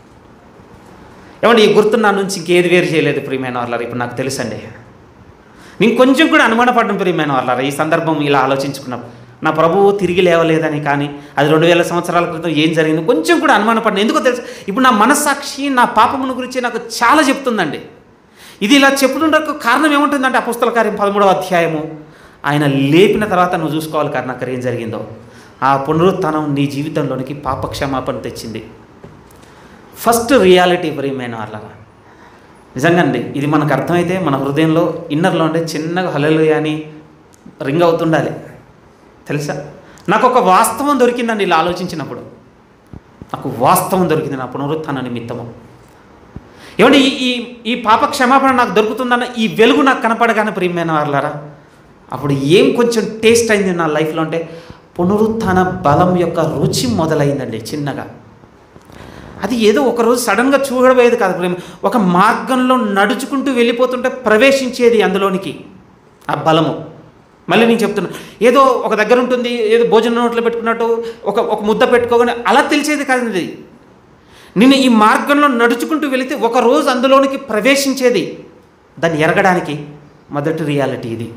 ఏమంటే ఈ గుర్తు నా నుంచి ఇంకేది వేరు చేయలేదు ప్రియమైన వాళ్ళారు ఇప్పుడు నాకు తెలుసండి నేను కొంచెం కూడా అనుమానపడ్డం ప్రియమైన వాళ్ళారా ఈ సందర్భం ఇలా ఆలోచించుకున్నాం నా ప్రభువు తిరిగి లేవలేదని కానీ అది రెండు వేల సంవత్సరాల క్రితం ఏం జరిగింది కొంచెం కూడా అనుమానపడ్డాను ఎందుకో తెలుసు ఇప్పుడు నా మనస్సాక్షి నా పాపమును గురించి నాకు చాలా చెప్తుందండి ఇది ఇలా చెప్పుతుండకు కారణం ఏముంటుందంటే ఆ పుస్తక కార్యం పదమూడవ అధ్యాయము ఆయన లేపిన తర్వాత నువ్వు చూసుకోవాలి కర్ణాకర్ ఏం జరిగిందో ఆ పునరుత్థానం నీ జీవితంలోనికి పాప క్షమాపణ తెచ్చింది ఫస్ట్ రియాలిటీ ప్రియమైన వాళ్ళగా నిజంగా అండి ఇది మనకు అర్థమైతే మన హృదయంలో ఇన్నర్లో ఉండే చిన్నగా హలలు అని రింగ్ అవుతుండాలి తెలుసా నాకు ఒక వాస్తవం దొరికిందండి ఇలా ఆలోచించినప్పుడు నాకు వాస్తవం దొరికింది నా పునరుత్థాన నిమిత్తము ఏమండి ఈ ఈ ఈ పాప క్షమాపణ నాకు దొరుకుతుందన్న ఈ వెలుగు నాకు కనపడగానే ప్రియమైన వాళ్ళారా అప్పుడు ఏం కొంచెం టేస్ట్ అయింది నా లైఫ్లో అంటే పునరుత్థాన బలం యొక్క రుచి మొదలైందండి చిన్నగా అది ఏదో ఒకరోజు సడన్గా చూడబోయేది కాదు ప్రేమ ఒక మార్గంలో నడుచుకుంటూ వెళ్ళిపోతుంటే ప్రవేశించేది అందులోనికి ఆ బలము మళ్ళీ నేను చెప్తున్నా ఏదో ఒక దగ్గర ఉంటుంది ఏదో భోజనం నోట్లో పెట్టుకున్నట్టు ఒక ఒక ముద్ద పెట్టుకోగానే అలా తెలిసేది కాదు ఇది నేను ఈ మార్గంలో నడుచుకుంటూ వెళితే ఒక రోజు అందులోనికి ప్రవేశించేది దాన్ని ఎరగడానికి మొదటి రియాలిటీ ఇది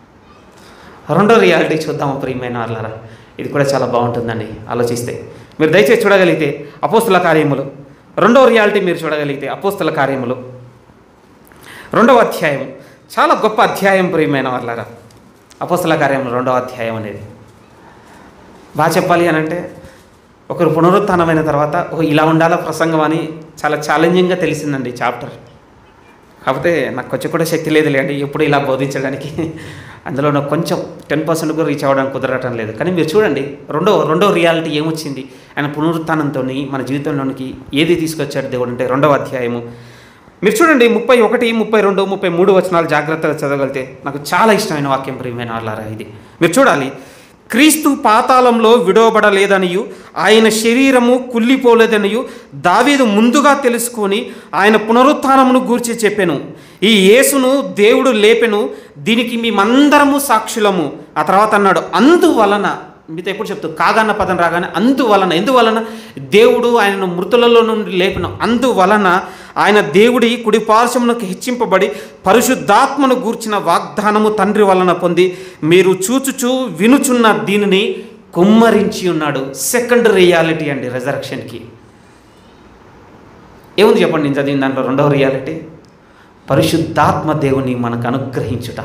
రెండో రియాలిటీ చూద్దాము ప్రియమైన వాళ్ళారా ఇది కూడా చాలా బాగుంటుందండి ఆలోచిస్తే మీరు దయచేసి చూడగలిగితే అపోస్తుల కార్యములు రెండో రియాలిటీ మీరు చూడగలిగితే అపోస్తుల కార్యములు రెండవ అధ్యాయం చాలా గొప్ప అధ్యాయం ప్రియమైన వాళ్ళారా అపోస్తుల కార్యములు రెండవ అధ్యాయం అనేది బాగా చెప్పాలి అని అంటే ఒకరు పునరుత్థానమైన తర్వాత ఓ ఇలా ఉండాలా ప్రసంగం అని చాలా ఛాలెంజింగ్గా తెలిసిందండి ఈ చాప్టర్ కాకపోతే నాకు కొంచెం కూడా శక్తి లేదు లేండి ఎప్పుడు ఇలా బోధించడానికి అందులో నాకు కొంచెం టెన్ పర్సెంట్ కూడా రీచ్ అవ్వడానికి కుదరటం లేదు కానీ మీరు చూడండి రెండో రెండో రియాలిటీ ఏమొచ్చింది ఆయన పునరుత్థానంతో మన జీవితంలోనికి ఏది తీసుకొచ్చాడు దేవుడు అంటే రెండవ అధ్యాయము మీరు చూడండి ముప్పై ఒకటి ముప్పై రెండు ముప్పై మూడు వచనాలు జాగ్రత్తగా చదవగలితే నాకు చాలా ఇష్టమైన వాక్యం ప్రియమైన వాళ్ళారా ఇది మీరు చూడాలి క్రీస్తు పాతాళంలో విడవబడలేదనియు ఆయన శరీరము కుళ్ళిపోలేదనియు దావీదు ముందుగా తెలుసుకొని ఆయన పునరుత్థానమును గూర్చి చెప్పెను ఈ యేసును దేవుడు లేపెను దీనికి మేమందరము సాక్షులము ఆ తర్వాత అన్నాడు అందువలన మీతో ఎప్పుడు చెప్తూ కాగన్న పదం రాగానే అందువలన ఎందువలన దేవుడు ఆయనను మృతులలో నుండి లేపిన అందువలన ఆయన దేవుడి కుడి పార్శ్వమునకు హెచ్చింపబడి పరిశుద్ధాత్మను గూర్చిన వాగ్దానము తండ్రి వలన పొంది మీరు చూచుచూ వినుచున్న దీనిని కుమ్మరించి ఉన్నాడు సెకండ్ రియాలిటీ అండి రెజరక్షన్కి ఏముంది చెప్పండి నేను చదివిన దాంట్లో రెండవ రియాలిటీ పరిశుద్ధాత్మ దేవుని మనకు అనుగ్రహించుట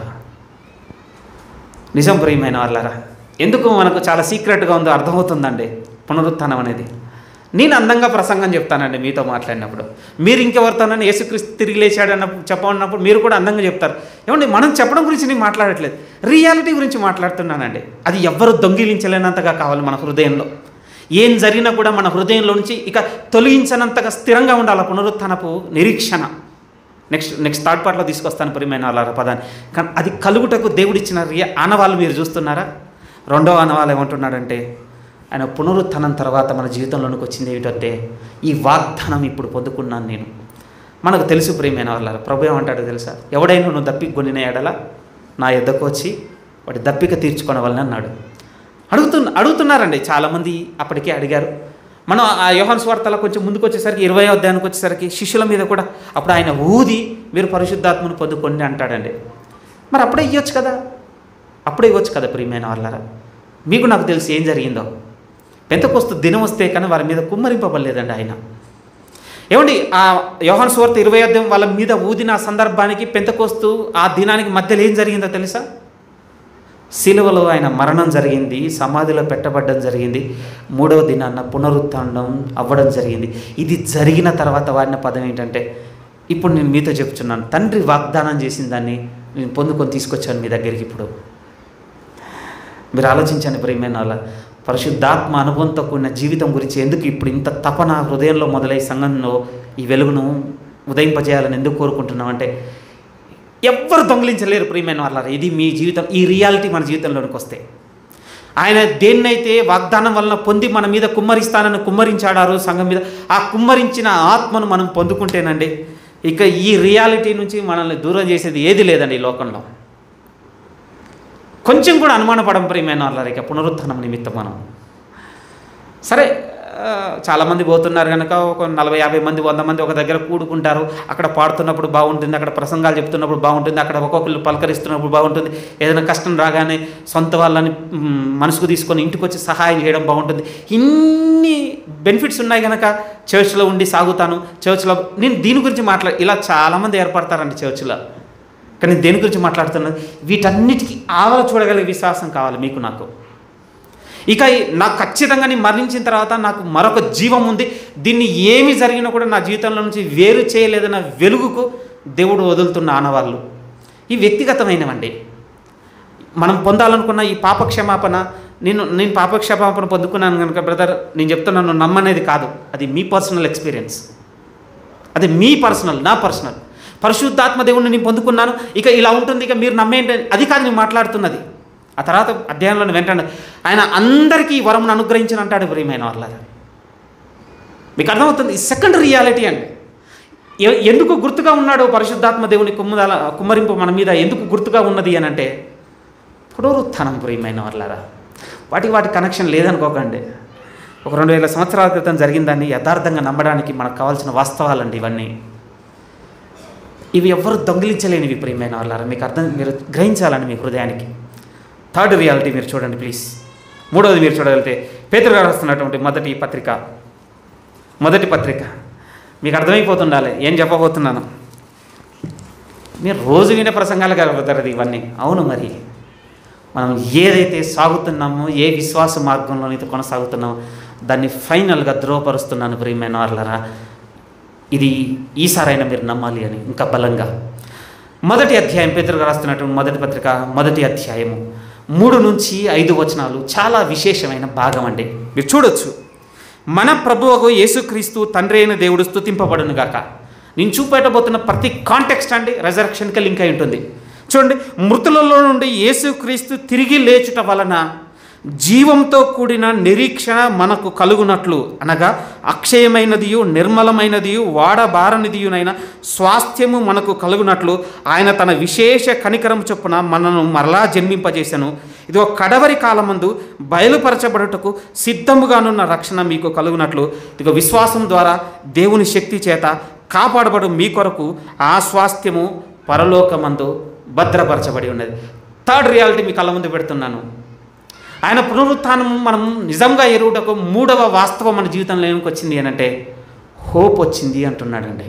నిజం ప్రియమైన వాళ్ళారా ఎందుకు మనకు చాలా సీక్రెట్గా ఉందో అర్థమవుతుందండి పునరుత్థానం అనేది నేను అందంగా ప్రసంగం చెప్తానండి మీతో మాట్లాడినప్పుడు మీరు ఇంకెవరితోనని యేసుక్రీస్తు తిరిగి లేచాడన్న చెప్పన్నప్పుడు మీరు కూడా అందంగా చెప్తారు ఏమండి మనం చెప్పడం గురించి నేను మాట్లాడట్లేదు రియాలిటీ గురించి మాట్లాడుతున్నానండి అది ఎవ్వరు దొంగిలించలేనంతగా కావాలి మన హృదయంలో ఏం జరిగినా కూడా మన హృదయంలో నుంచి ఇక తొలగించనంతగా స్థిరంగా ఉండాలి పునరుత్థానపు నిరీక్షణ నెక్స్ట్ నెక్స్ట్ థర్డ్ పార్ట్లో తీసుకొస్తాను ప్రియమైన వాళ్ళ పదాన్ని కానీ అది కలుగుటకు దేవుడిచ్చిన రియ ఆనవాళ్ళు మీరు చూస్తున్నారా రెండవ ఆనవాళ్ళు ఏమంటున్నాడంటే ఆయన పునరుత్థానం తర్వాత మన జీవితంలోనికి వచ్చింది ఏమిటంటే ఈ వాగ్దానం ఇప్పుడు పొందుకున్నాను నేను మనకు తెలుసు ప్రియమైన వాళ్ళ ప్రభు ఏమంటాడో తెలుసా ఎవడైనా నువ్వు దప్పిక కొనిన ఎడల నా ఎద్దకు వచ్చి వాటి దప్పిక తీర్చుకోనవలని అన్నాడు అడుగుతున్న అడుగుతున్నారండి చాలామంది అప్పటికే అడిగారు మనం ఆ యోహాన్ స్వార్థలో కొంచెం ముందుకు వచ్చేసరికి ఇరవై అధ్యాయానికి వచ్చేసరికి శిష్యుల మీద కూడా అప్పుడు ఆయన ఊది మీరు పరిశుద్ధాత్మను పొందుకోండి అంటాడండి మరి అప్పుడే ఇవ్వచ్చు కదా అప్పుడే ఇవ్వచ్చు కదా ప్రియమైన వాళ్ళారా మీకు నాకు తెలిసి ఏం జరిగిందో పెంతకొస్తు దినం వస్తే కానీ వారి మీద కుమ్మరింపబడలేదండి ఆయన ఏమండి ఆ యోహాన్ సువార్త ఇరవై అధ్యాయం వాళ్ళ మీద ఊదిన ఆ సందర్భానికి పెంతకొస్తూ ఆ దినానికి మధ్యలో ఏం జరిగిందో తెలుసా శిలువలో ఆయన మరణం జరిగింది సమాధిలో పెట్టబడ్డం జరిగింది మూడవ దినాన్న పునరుత్థానం అవ్వడం జరిగింది ఇది జరిగిన తర్వాత వాడిన పదం ఏంటంటే ఇప్పుడు నేను మీతో చెప్తున్నాను తండ్రి వాగ్దానం చేసిన దాన్ని నేను పొందుకొని తీసుకొచ్చాను మీ దగ్గరికి ఇప్పుడు మీరు ఆలోచించండి ప్రియమైన వాళ్ళ పరిశుద్ధాత్మ అనుభవంతో కూడిన జీవితం గురించి ఎందుకు ఇప్పుడు ఇంత తపన హృదయంలో మొదలై సంఘంలో ఈ వెలుగును ఉదయింపజేయాలని ఎందుకు కోరుకుంటున్నాం అంటే ఎవ్వరు దొంగిలించలేరు ప్రియమైన వాళ్ళ ఇది మీ జీవితం ఈ రియాలిటీ మన జీవితంలోనికి వస్తే ఆయన దేన్నైతే వాగ్దానం వలన పొంది మన మీద కుమ్మరిస్తానని కుమ్మరించాడారు సంఘం మీద ఆ కుమ్మరించిన ఆత్మను మనం పొందుకుంటేనండి ఇక ఈ రియాలిటీ నుంచి మనల్ని దూరం చేసేది ఏది లేదండి ఈ లోకంలో కొంచెం కూడా అనుమానపడం ప్రియమైన వాళ్ళ ఇక పునరుత్థానం నిమిత్తం మనం సరే ఆ, చాలామంది పోతున్నారు కనుక ఒక నలభై యాభై మంది వంద మంది ఒక దగ్గర కూడుకుంటారు అక్కడ పాడుతున్నప్పుడు బాగుంటుంది అక్కడ ప్రసంగాలు చెప్తున్నప్పుడు బాగుంటుంది అక్కడ ఒక్కొక్కరు పలకరిస్తున్నప్పుడు బాగుంటుంది ఏదైనా కష్టం రాగానే సొంత వాళ్ళని మ్, మనసుకు తీసుకొని ఇంటికి వచ్చి సహాయం చేయడం బాగుంటుంది ఇన్ని బెనిఫిట్స్ ఉన్నాయి కనుక చర్చ్లో ఉండి సాగుతాను చర్చ్లో నేను దీని గురించి మాట్లా ఇలా చాలామంది ఏర్పడతారండి చర్చ్లో కానీ దేని గురించి మాట్లాడుతున్నది వీటన్నిటికీ ఆవల చూడగలిగే విశ్వాసం కావాలి మీకు నాకు ఇక ఈ- నాకు ఖచ్చితంగా నేను మరణించిన తర్వాత నాకు మరొక జీవం ఉంది దీన్ని ఏమి జరిగినా కూడా నా జీవితంలో నుంచి వేరు చేయలేదన్న వెలుగుకు దేవుడు వదులుతున్న ఆనవాళ్ళు ఈ వ్యక్తిగతమైనవండి మనం పొందాలనుకున్న ఈ పాప క్షమాపణ నేను నేను పాప క్షమాపణ పొందుకున్నాను కనుక బ్రదర్ నేను చెప్తున్నాను నమ్మనేది కాదు అది మీ పర్సనల్ ఎక్స్పీరియన్స్ అది మీ పర్సనల్ నా పర్సనల్ పరిశుద్ధాత్మ దేవుణ్ణి నేను పొందుకున్నాను ఇక ఇలా ఉంటుంది ఇక మీరు నమ్మేంటి అది కాదు నేను మాట్లాడుతున్నది ఆ తర్వాత అధ్యాయంలో వెంటనే ఆయన అందరికీ ఈ వరమును అనుగ్రహించిన అంటాడు ప్రియమైన వాళ్ళ మీకు అర్థమవుతుంది ఈ సెకండ్ రియాలిటీ అండి ఎ- ఎందుకు గుర్తుగా ఉన్నాడు పరిశుద్ధాత్మ దేవుని కుమ్మదాల కుమ్మరింపు మన మీద ఎందుకు గుర్తుగా ఉన్నది అని అంటే పునరుత్థానం ప్రియమైన వాళ్ళారా వాటికి వాటి కనెక్షన్ లేదనుకోకండి ఒక రెండు వేల సంవత్సరాల క్రితం జరిగిందాన్ని యథార్థంగా నమ్మడానికి మనకు కావాల్సిన వాస్తవాలండి ఇవన్నీ ఇవి ఎవ్వరు దొంగిలించలేనివి ప్రియమైన వాళ్ళారా మీకు అర్థం మీరు గ్రహించాలండి మీ హృదయానికి థర్డ్ రియాలిటీ మీరు చూడండి ప్లీజ్ మూడవది మీరు చూడగలిగితే పేతురు గారు వస్తున్నటువంటి మొదటి పత్రిక మొదటి పత్రిక మీకు అర్థమైపోతుండాలి ఏం చెప్పబోతున్నాను మీరు రోజు వినే ప్రసంగాలు కలుగుతారు ఇవన్నీ అవును మరి మనం ఏదైతే సాగుతున్నామో ఏ విశ్వాస మార్గంలో అయితే కొనసాగుతున్నామో దాన్ని ఫైనల్గా ధ్రువపరుస్తున్నాను ప్రియమైన వాళ్ళరా ఇది ఈసారైనా మీరు నమ్మాలి అని ఇంకా బలంగా మొదటి అధ్యాయం పేదరుగా రాస్తున్నటువంటి మొదటి పత్రిక మొదటి అధ్యాయము మూడు నుంచి ఐదు వచనాలు చాలా విశేషమైన భాగం అండి మీరు చూడొచ్చు మన ప్రభువుకు యేసుక్రీస్తు తండ్రి అయిన దేవుడు స్తుతింపబడును గాక నేను చూపెట్టబోతున్న ప్రతి కాంటెక్స్ట్ అండి రెజరక్షన్కి లింక్ అయి ఉంటుంది చూడండి మృతులలో నుండి యేసుక్రీస్తు తిరిగి లేచుట వలన జీవంతో కూడిన నిరీక్షణ మనకు కలుగునట్లు అనగా అక్షయమైనదియు నిర్మలమైనదియు వాడబారనిదియునైన స్వాస్థ్యము మనకు కలుగునట్లు ఆయన తన విశేష కనికరం చొప్పున మనను మరలా జన్మింపజేశాను ఇదిగో కడవరి కాలమందు బయలుపరచబడుటకు సిద్ధముగానున్న రక్షణ మీకు కలుగునట్లు ఇదిగో విశ్వాసం ద్వారా దేవుని శక్తి చేత కాపాడబడు మీ కొరకు ఆ స్వాస్థ్యము పరలోకమందు భద్రపరచబడి ఉన్నది థర్డ్ రియాలిటీ మీ కళ్ళ ముందు పెడుతున్నాను ఆయన పునరుత్థానం మనం నిజంగా ఎరుగుటకు మూడవ వాస్తవం మన జీవితంలో ఏమికి వచ్చింది అని అంటే హోప్ వచ్చింది అంటున్నాడండి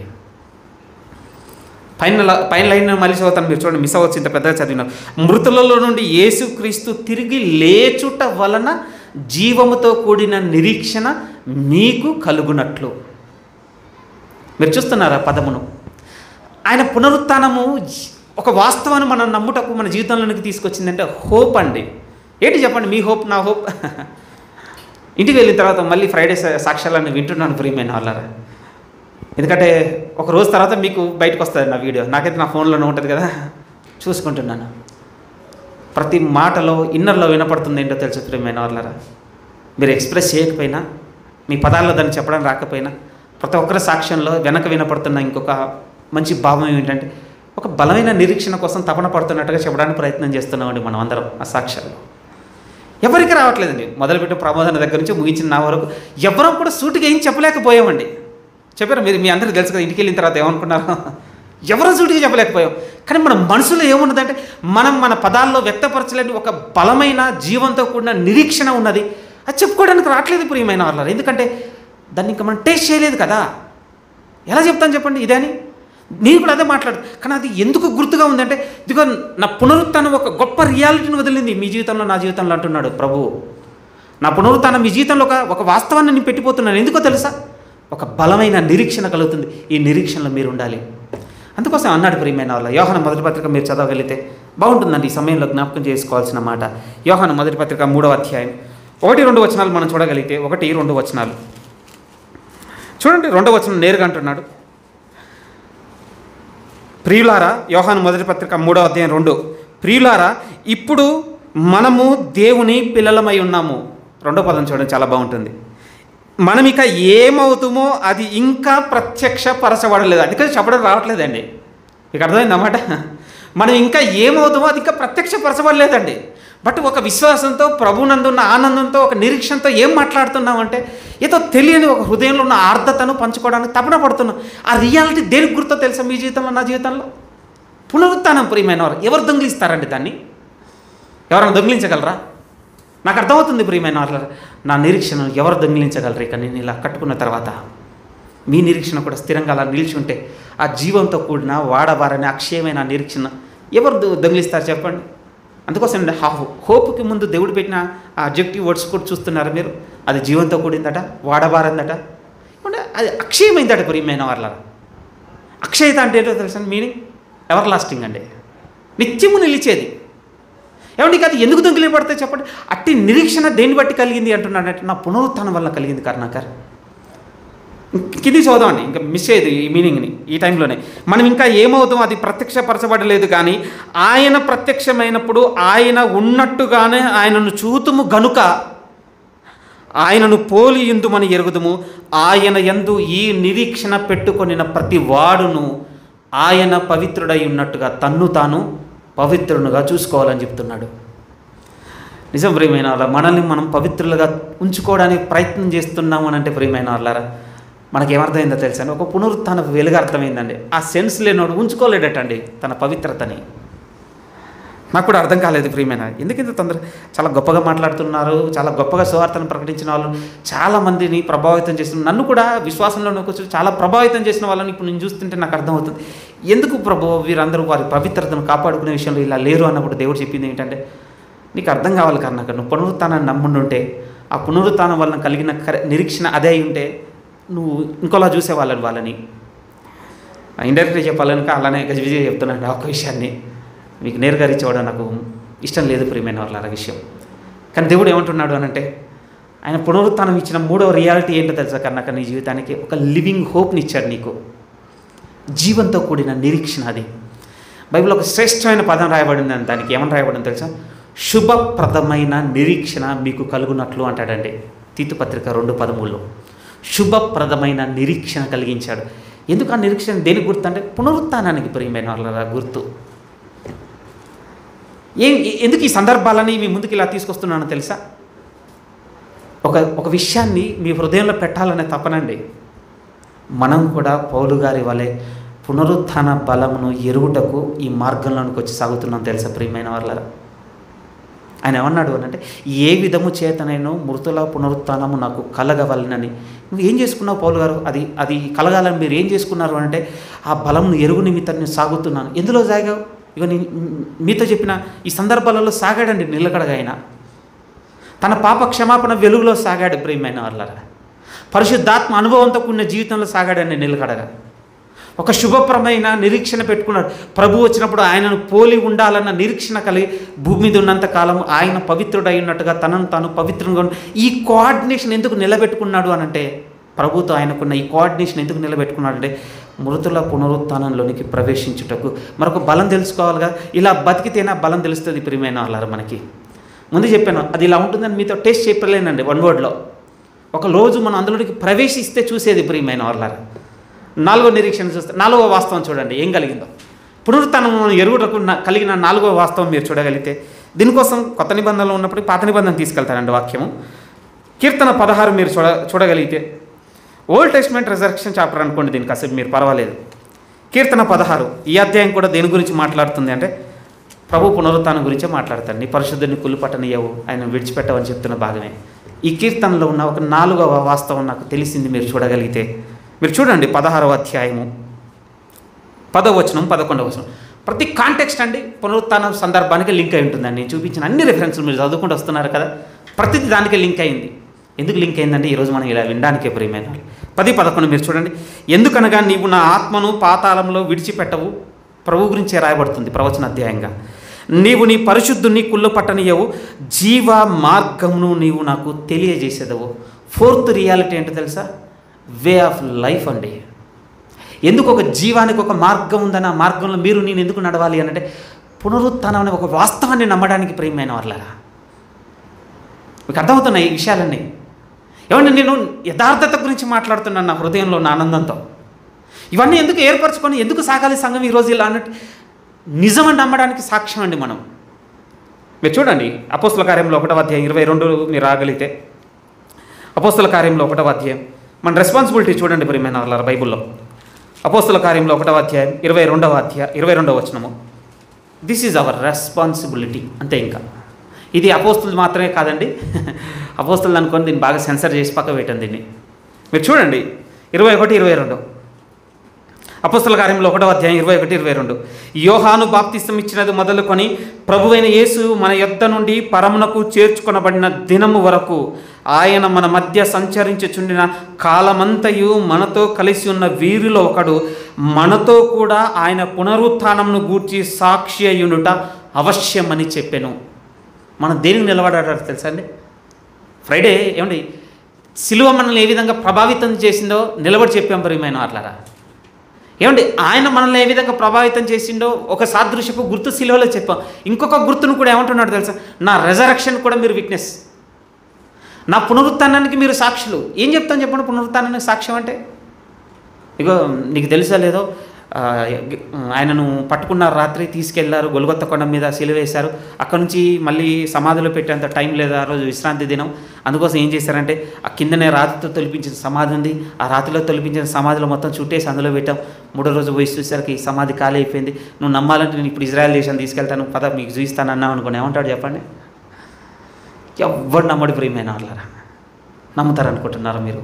పైన ల- పైన లైన్ మళ్ళీ చదువుతాను మీరు చూడండి మిస్ అవ్వచ్చు ఇంత పెద్దగా చదివిన మృతులలో నుండి యేసుక్రీస్తు తిరిగి లేచుట వలన జీవముతో కూడిన నిరీక్షణ మీకు కలుగునట్లు మీరు చూస్తున్నారా పదమును ఆయన పునరుత్థానము ఒక వాస్తవాన్ని మనం నమ్ముటకు మన జీవితంలోనికి తీసుకొచ్చిందంటే హోప్ అండి ఏంటి చెప్పండి మీ హోప్ నా హోప్ ఇంటికి వెళ్ళిన తర్వాత మళ్ళీ ఫ్రైడే సా- సాక్ష్యాలను వింటున్నాను ప్రియమైన వాళ్ళరా ఎందుకంటే ఒక రోజు తర్వాత మీకు బయటకు వస్తుంది నా వీడియో నాకైతే నా ఫోన్లోనే ఉంటుంది కదా చూసుకుంటున్నాను ప్రతి మాటలో ఇన్నర్లో వినపడుతుంది ఏంటో తెలుసు ప్రియమైన వాళ్ళరా మీరు ఎక్స్ప్రెస్ చేయకపోయినా మీ పదాల్లో దాన్ని చెప్పడం రాకపోయినా ప్రతి ఒక్కరి సాక్ష్యంలో వెనక వినపడుతున్న ఇంకొక మంచి భావం ఏమిటంటే ఒక బలమైన నిరీక్షణ కోసం తపన పడుతున్నట్టుగా చెప్పడానికి ప్రయత్నం చేస్తున్నామండి మనం అందరం ఆ సాక్ష్యాల్లో ఎవరికి రావట్లేదండి మొదలుపెట్టిన ప్రమోదన దగ్గర నుంచి ముగించిన నా వరకు ఎవరం కూడా సూటిగా ఏం చెప్పలేకపోయామండి చెప్పారు మీరు మీ అందరికీ తెలుసు కదా ఇంటికి వెళ్ళిన తర్వాత ఏమనుకున్నారు ఎవరు సూటిగా చెప్పలేకపోయాం కానీ మన మనసులో ఏమున్నదంటే మనం మన పదాల్లో వ్యక్తపరచలేని ఒక బలమైన జీవంతో కూడిన నిరీక్షణ ఉన్నది అది చెప్పుకోవడానికి రావట్లేదు ప్రియమైన వాళ్ళు ఎందుకంటే దాన్ని ఇంకా మనం టేస్ట్ చేయలేదు కదా ఎలా చెప్తాను చెప్పండి ఇదే అని నేను కూడా అదే మాట్లాడు కానీ అది ఎందుకు గుర్తుగా ఉందంటే ఇదిగో నా పునరుత్థానం ఒక గొప్ప రియాలిటీని వదిలింది మీ జీవితంలో నా జీవితంలో అంటున్నాడు ప్రభువు నా పునరుత్థానం మీ జీవితంలో ఒక ఒక వాస్తవాన్ని నేను పెట్టిపోతున్నాను ఎందుకో తెలుసా ఒక బలమైన నిరీక్షణ కలుగుతుంది ఈ నిరీక్షణలో మీరు ఉండాలి అందుకోసం అన్నాడు ప్రియమైన వాళ్ళ యోహన మొదటి పత్రిక మీరు చదవగలిగితే బాగుంటుందండి ఈ సమయంలో జ్ఞాపకం చేసుకోవాల్సిన మాట యోహన మొదటి పత్రిక మూడవ అధ్యాయం ఒకటి రెండు వచనాలు మనం చూడగలిగితే ఒకటి రెండు వచనాలు చూడండి రెండవ వచనం నేరుగా అంటున్నాడు ప్రియులారా యోహాను మొదటి పత్రిక మూడో అధ్యాయం రెండు ప్రియులారా ఇప్పుడు మనము దేవుని పిల్లలమై ఉన్నాము రెండో పదం చూడండి చాలా బాగుంటుంది మనం ఇక ఏమవుతామో అది ఇంకా ప్రత్యక్ష పరచబడలేదు అందుకని చెప్పడం రావట్లేదండి మీకు అర్థమైందన్నమాట మనం ఇంకా ఏమవుతామో అది ఇంకా ప్రత్యక్ష పరచబడలేదండి బట్ ఒక విశ్వాసంతో ప్రభునందున్న ఆనందంతో ఒక నిరీక్షణతో ఏం మాట్లాడుతున్నామంటే ఏదో తెలియని ఒక హృదయంలో ఉన్న ఆర్ద్రతను పంచుకోవడానికి తపన పడుతున్నాం ఆ రియాలిటీ దేనికి గుర్తో తెలుసా మీ జీవితంలో నా జీవితంలో పునరుత్థానం ప్రియమైన వారు ఎవరు దొంగిలిస్తారండి దాన్ని ఎవరైనా దొంగిలించగలరా నాకు అర్థమవుతుంది ప్రియమైన వాళ్ళ నా నిరీక్షణ ఎవరు దొంగిలించగలరు ఇక నేను ఇలా కట్టుకున్న తర్వాత మీ నిరీక్షణ కూడా స్థిరంగా అలా నిలిచి ఉంటే ఆ జీవంతో కూడిన వాడబారని అక్షయమైన ఆ నిరీక్షణ ఎవరు దొ- దొంగిలిస్తారు చెప్పండి అందుకోసం అండి హా హోప్కి ముందు దేవుడు పెట్టిన ఆ అబ్జెక్టివ్ వర్డ్స్ కూడా చూస్తున్నారు మీరు అది జీవంతో కూడిందట వాడబారిందట అంటే అది అక్షయమైందట ప్రియమైన వాళ్ళ అక్షయత అంటే ఏంటో తెలుసా మీనింగ్ ఎవర్ లాస్టింగ్ అండి నిత్యము నిలిచేది ఏమండి ఇక అది ఎందుకు దొంగిలి పడితే చెప్పండి అట్టి నిరీక్షణ దేన్ని బట్టి కలిగింది అంటున్నాడంటే నా పునరుత్థానం వల్ల కలిగింది కరుణాకర్ కింది చదువుదామండి ఇంకా మిస్ అయ్యేది ఈ మీనింగ్ని ఈ టైంలోనే మనం ఇంకా ఏమవుతాం అది ప్రత్యక్షపరచబడలేదు కానీ ఆయన ప్రత్యక్షమైనప్పుడు ఆయన ఉన్నట్టుగానే ఆయనను చూతుము గనుక ఆయనను పోలి ఇందుమని ఎరుగుదుము ఆయన యందు ఈ నిరీక్షణ పెట్టుకొనిన ప్రతి వాడును ఆయన పవిత్రుడై ఉన్నట్టుగా తన్ను తాను పవిత్రునుగా చూసుకోవాలని చెప్తున్నాడు నిజం ప్రియమైన వాళ్ళ మనల్ని మనం పవిత్రులుగా ఉంచుకోవడానికి ప్రయత్నం చేస్తున్నాము అని అంటే ప్రియమైన వాళ్ళారా మనకి ఏమర్థమైందో తెలుసా ఒక పునరుత్థాన వెలుగు అర్థమైందండి ఆ సెన్స్ లేనోడు ఉంచుకోలేడటండి తన పవిత్రతని నాకు కూడా అర్థం కాలేదు ప్రియమైన ఎందుకు ఇంత తొందర చాలా గొప్పగా మాట్లాడుతున్నారు చాలా గొప్పగా సువార్తను ప్రకటించిన వాళ్ళు చాలా మందిని ప్రభావితం చేస్తున్నారు నన్ను కూడా విశ్వాసంలో కూర్చొని చాలా ప్రభావితం చేసిన వాళ్ళని ఇప్పుడు నేను చూస్తుంటే నాకు అర్థమవుతుంది ఎందుకు ప్రభు వీరందరూ వారి పవిత్రతను కాపాడుకునే విషయంలో ఇలా లేరు అన్నప్పుడు దేవుడు చెప్పింది ఏంటంటే నీకు అర్థం కావాలి కన్నా నువ్వు పునరుత్థానాన్ని నమ్ముండుంటే ఆ పునరుత్థానం వలన కలిగిన కర- నిరీక్షణ అదే అయి ఉంటే నువ్వు ఇంకోలా చూసేవాళ్ళని వాళ్ళని ఇండైరెక్ట్గా చెప్పాలనుక అలానే గజిబిజి చెప్తున్నాను ఆ ఒక్క విషయాన్ని మీకు నేరుగా రీచ్ అవ్వడం నాకు ఇష్టం లేదు ప్రియమైన వాళ్ళ ఆ విషయం కానీ దేవుడు ఏమంటున్నాడు అని అంటే ఆయన పునరుత్థానం ఇచ్చిన మూడవ రియాలిటీ ఏంటో తెలుసా కన్నాక నీ జీవితానికి ఒక లివింగ్ హోప్ని ఇచ్చాడు నీకు జీవంతో కూడిన నిరీక్షణ అది బైబిల్ ఒక శ్రేష్టమైన పదం రాయబడింది అని దానికి ఏమని రాయబడింది తెలుసా శుభప్రదమైన నిరీక్షణ మీకు కలుగునట్లు అంటాడండి తీతు పత్రిక రెండు పదమూడులో శుభప్రదమైన నిరీక్షణ కలిగించాడు ఎందుకు ఆ నిరీక్షణ దేనికి గుర్తు అంటే పునరుత్థానానికి ప్రియమైన వాళ్ళ గుర్తు ఏం ఎందుకు ఈ సందర్భాలని మీ ముందుకు ఇలా తీసుకొస్తున్నానో తెలుసా ఒక ఒక విషయాన్ని మీ హృదయంలో పెట్టాలనే తపనండి మనం కూడా పౌలు గారి వలె పునరుత్థాన బలమును ఎరుగుటకు ఈ మార్గంలోనికి వచ్చి సాగుతున్నాం తెలుసా ప్రియమైన వాళ్ళ ఆయన ఏమన్నాడు అని అంటే ఏ విధము చేతనైనా మృతుల పునరుత్థానము నాకు కలగవలనని నువ్వు ఏం చేసుకున్నావు పౌలు గారు అది అది కలగాలని మీరు ఏం చేసుకున్నారు అంటే ఆ బలంను ఎరుగు నిమిత్తం నేను సాగుతున్నాను ఎందులో సాగావు ఇక నేను మీతో చెప్పిన ఈ సందర్భాలలో సాగాడండి నిలకడగా ఆయన తన పాప క్షమాపణ వెలుగులో సాగాడు ప్రియమైన వాళ్ళరా పరిశుద్ధాత్మ అనుభవంతో కూడిన జీవితంలో సాగాడండి నిలకడగా ఒక శుభప్రమైన నిరీక్షణ పెట్టుకున్నాడు ప్రభు వచ్చినప్పుడు ఆయనను పోలి ఉండాలన్న నిరీక్షణ కలిగి భూమి మీద ఉన్నంత కాలం ఆయన పవిత్రుడై ఉన్నట్టుగా తనను తాను పవిత్రంగా ఉన్న ఈ కోఆర్డినేషన్ ఎందుకు నిలబెట్టుకున్నాడు అని అంటే ప్రభుతో ఆయనకున్న ఈ కోఆర్డినేషన్ ఎందుకు నిలబెట్టుకున్నాడు అంటే మృతుల పునరుత్థానంలోనికి ప్రవేశించుటకు మరొక బలం తెలుసుకోవాలిగా ఇలా బతికితేనే ఆ బలం తెలుస్తుంది ప్రియమైన వాళ్ళారు మనకి ముందు చెప్పాను అది ఇలా ఉంటుందని మీతో టేస్ట్ చెప్పలేనండి వన్ వర్డ్లో ఒక రోజు మనం అందులోకి ప్రవేశిస్తే చూసేది ప్రియమైన వాళ్ళారా నాలుగో నిరీక్షణ చూస్తే నాలుగో వాస్తవం చూడండి ఏం కలిగిందో పునరుత్నం ఎరుగుటకు నా- కలిగిన నాలుగో వాస్తవం మీరు చూడగలిగితే దీనికోసం కొత్త నిబంధనలో ఉన్నప్పుడు పాత నిబంధన తీసుకెళ్తారండి వాక్యము కీర్తన పదహారు మీరు చూడ చూడగలిగితే ఓల్డ్ టెస్ట్మెంట్ రిజర్వేషన్ చాప్టర్ అనుకోండి దీనికి అసలు మీరు పర్వాలేదు కీర్తన పదహారు ఈ అధ్యాయం కూడా దేని గురించి మాట్లాడుతుంది అంటే ప్రభు పునరుత్థానం గురించే మాట్లాడతాడు నీ పరిశుద్ధుని కుళ్ళుపట్టనియవు ఆయన విడిచిపెట్టవని చెప్తున్న భాగమే ఈ కీర్తనలో ఉన్న ఒక నాలుగవ వాస్తవం నాకు తెలిసింది మీరు చూడగలిగితే మీరు చూడండి పదహారవ అధ్యాయము పదవ వచనం పదకొండవ వచనం ప్రతి కాంటెక్స్ట్ అండి పునరుత్థానం సందర్భానికి లింక్ అయి ఉంటుందండి నేను చూపించిన అన్ని రెఫరెన్స్లు మీరు చదువుకుంటూ వస్తున్నారు కదా ప్రతిది దానికి లింక్ అయింది ఎందుకు లింక్ అయిందంటే ఈరోజు మనం ఇలా వినడానికే ప్రియమైన వాళ్ళు. పది పదకొండు మీరు చూడండి ఎందుకనగా నీవు నా ఆత్మను పాతాళంలో విడిచిపెట్టవు ప్రభు గురించే రాయబడుతుంది ప్రవచన అధ్యాయంగా నీవు నీ పరిశుద్ధుని కుళ్ళు పట్టనియవు జీవ మార్గమును నీవు నాకు తెలియజేసేదవు ఫోర్త్ రియాలిటీ ఏంటో తెలుసా వే ఆఫ్ లైఫ్ అండి ఎందుకు ఒక జీవానికి ఒక మార్గం ఉందని ఆ మార్గంలో మీరు నేను ఎందుకు నడవాలి అని అంటే పునరుత్థానం అనే ఒక వాస్తవాన్ని నమ్మడానికి ప్రియమైన వాళ్ళరా మీకు అర్థమవుతున్నాయి ఈ విషయాలన్నీ ఏమంటే నేను యథార్థత గురించి మాట్లాడుతున్నాను నా హృదయంలో ఉన్న ఆనందంతో ఇవన్నీ ఎందుకు ఏర్పరచుకొని ఎందుకు సాగాలి సంఘం ఈరోజు ఇలా అన్నట్టు నిజమని నమ్మడానికి సాక్ష్యం అండి మనం మీరు చూడండి అపోస్తుల కార్యంలో ఒకటో అధ్యాయం ఇరవై రెండు మీరు రాగలిగితే అపోస్తుల కార్యంలో ఒకటో అధ్యాయం మన రెస్పాన్సిబిలిటీ చూడండి ప్రియమైన వాళ్ళ బైబిల్లో అపోస్తుల కార్యంలో ఒకటో అధ్యాయం ఇరవై రెండవ అధ్యాయం ఇరవై రెండవ వచనము దిస్ ఈజ్ అవర్ రెస్పాన్సిబిలిటీ అంతే ఇంకా ఇది అపోస్తులు మాత్రమే కాదండి అపోస్తులు అనుకొని దీన్ని బాగా సెన్సర్ చేసి పక్క పెట్టండి దీన్ని మీరు చూడండి ఇరవై ఒకటి ఇరవై రెండు అపోస్తల కార్యంలో ఒకటో అధ్యాయం ఇరవై ఒకటి ఇరవై రెండు యోహాను బాప్తిస్తం ఇచ్చినది మొదలుకొని ప్రభువైన యేసు మన యొద్ద నుండి పరమునకు చేర్చుకొనబడిన దినము వరకు ఆయన మన మధ్య సంచరించుచుండిన కాలమంతయు మనతో కలిసి ఉన్న వీరిలో ఒకడు మనతో కూడా ఆయన పునరుత్థానంను గూర్చి సాక్షి అయ్యునుట అవశ్యమని చెప్పాను మనం దేనికి నిలబడారు తెలుసా అండి ఫ్రైడే ఏమండి సిలువ మనల్ని ఏ విధంగా ప్రభావితం చేసిందో నిలబడి చెప్పాం ప్రియమైన అట్లారా ఏమండి ఆయన మనల్ని ఏ విధంగా ప్రభావితం చేసిండో ఒక సాదృశ్యపు గుర్తు సిలువలో చెప్పాం ఇంకొక గుర్తును కూడా ఏమంటున్నాడు తెలుసా నా రెజరక్షన్ కూడా మీరు విట్నెస్ నా పునరుత్థానానికి మీరు సాక్షులు ఏం చెప్తాను చెప్పండి పునరుత్థానానికి సాక్ష్యం అంటే ఇగో నీకు తెలుసా లేదో ఆ, ఆయనను పట్టుకున్నారు రాత్రి తీసుకెళ్లారు గొలగొత్త కొండ మీద సిలువేశారు అక్కడ నుంచి మళ్ళీ సమాధిలో పెట్టేంత టైం లేదు ఆ రోజు విశ్రాంతి దినం అందుకోసం ఏం చేశారంటే ఆ కిందనే రాతితో తొలిపించిన సమాధి ఉంది ఆ రాతిలో తొలిపించిన సమాధిలో మొత్తం చుట్టేసి అందులో పెట్టాం మూడో రోజు పోయి చూసేసరికి ఈ సమాధి ఖాళీ అయిపోయింది నువ్వు నమ్మాలంటే నేను ఇప్పుడు ఇజ్రాయెల్ దేశం తీసుకెళ్తాను పద మీకు చూపిస్తాను అన్నావు అనుకోని ఏమంటాడు చెప్పండి ఎవ్వరు నమ్మడు ప్రియమైన వాళ్ళరా నమ్ముతారనుకుంటున్నారా మీరు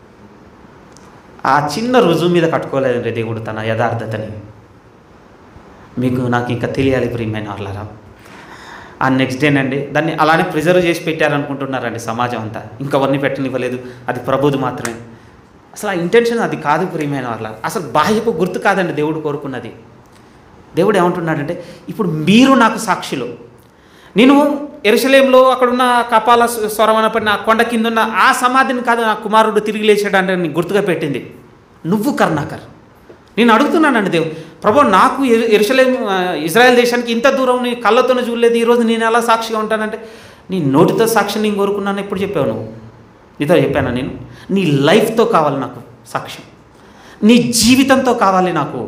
ఆ చిన్న రుజువు మీద కట్టుకోలేదండి దేవుడు తన యథార్థతని మీకు నాకు ఇంకా తెలియాలి ప్రియమైన వాళ్ళరా ఆ నెక్స్ట్ డేనండి దాన్ని అలానే ప్రిజర్వ్ చేసి పెట్టారనుకుంటున్నారండి సమాజం అంతా ఇంకా అవన్నీ పెట్టనివ్వలేదు అది ప్రభుది మాత్రమే అసలు ఆ ఇంటెన్షన్ అది కాదు ప్రియమైన వాళ్ళ అసలు బాహ్యపు గుర్తు కాదండి దేవుడు కోరుకున్నది దేవుడు ఏమంటున్నాడంటే ఇప్పుడు మీరు నాకు సాక్షులు నేను ఎరుసలేంలో అక్కడున్న కపాల స్వరం పడిన ఆ కొండ కింద ఉన్న ఆ సమాధిని కాదు నా కుమారుడు తిరిగి లేచాడంటే నీకు గుర్తుగా పెట్టింది నువ్వు కర్ణాకర్ నేను అడుగుతున్నానండి దేవు ప్రభు నాకు ఎరు- ఎరుసలేం ఆ, ఇజ్రాయెల్ దేశానికి ఇంత దూరం నీ కళ్ళతోనే చూడలేదు ఈరోజు నేను ఎలా సాక్షిగా ఉంటానంటే నీ నోటితో సాక్షి నేను కోరుకున్నాను ఎప్పుడు చెప్పావు నువ్వు నీతో చెప్పానా నేను నీ లైఫ్తో కావాలి నాకు సాక్ష్యం నీ జీవితంతో కావాలి నాకు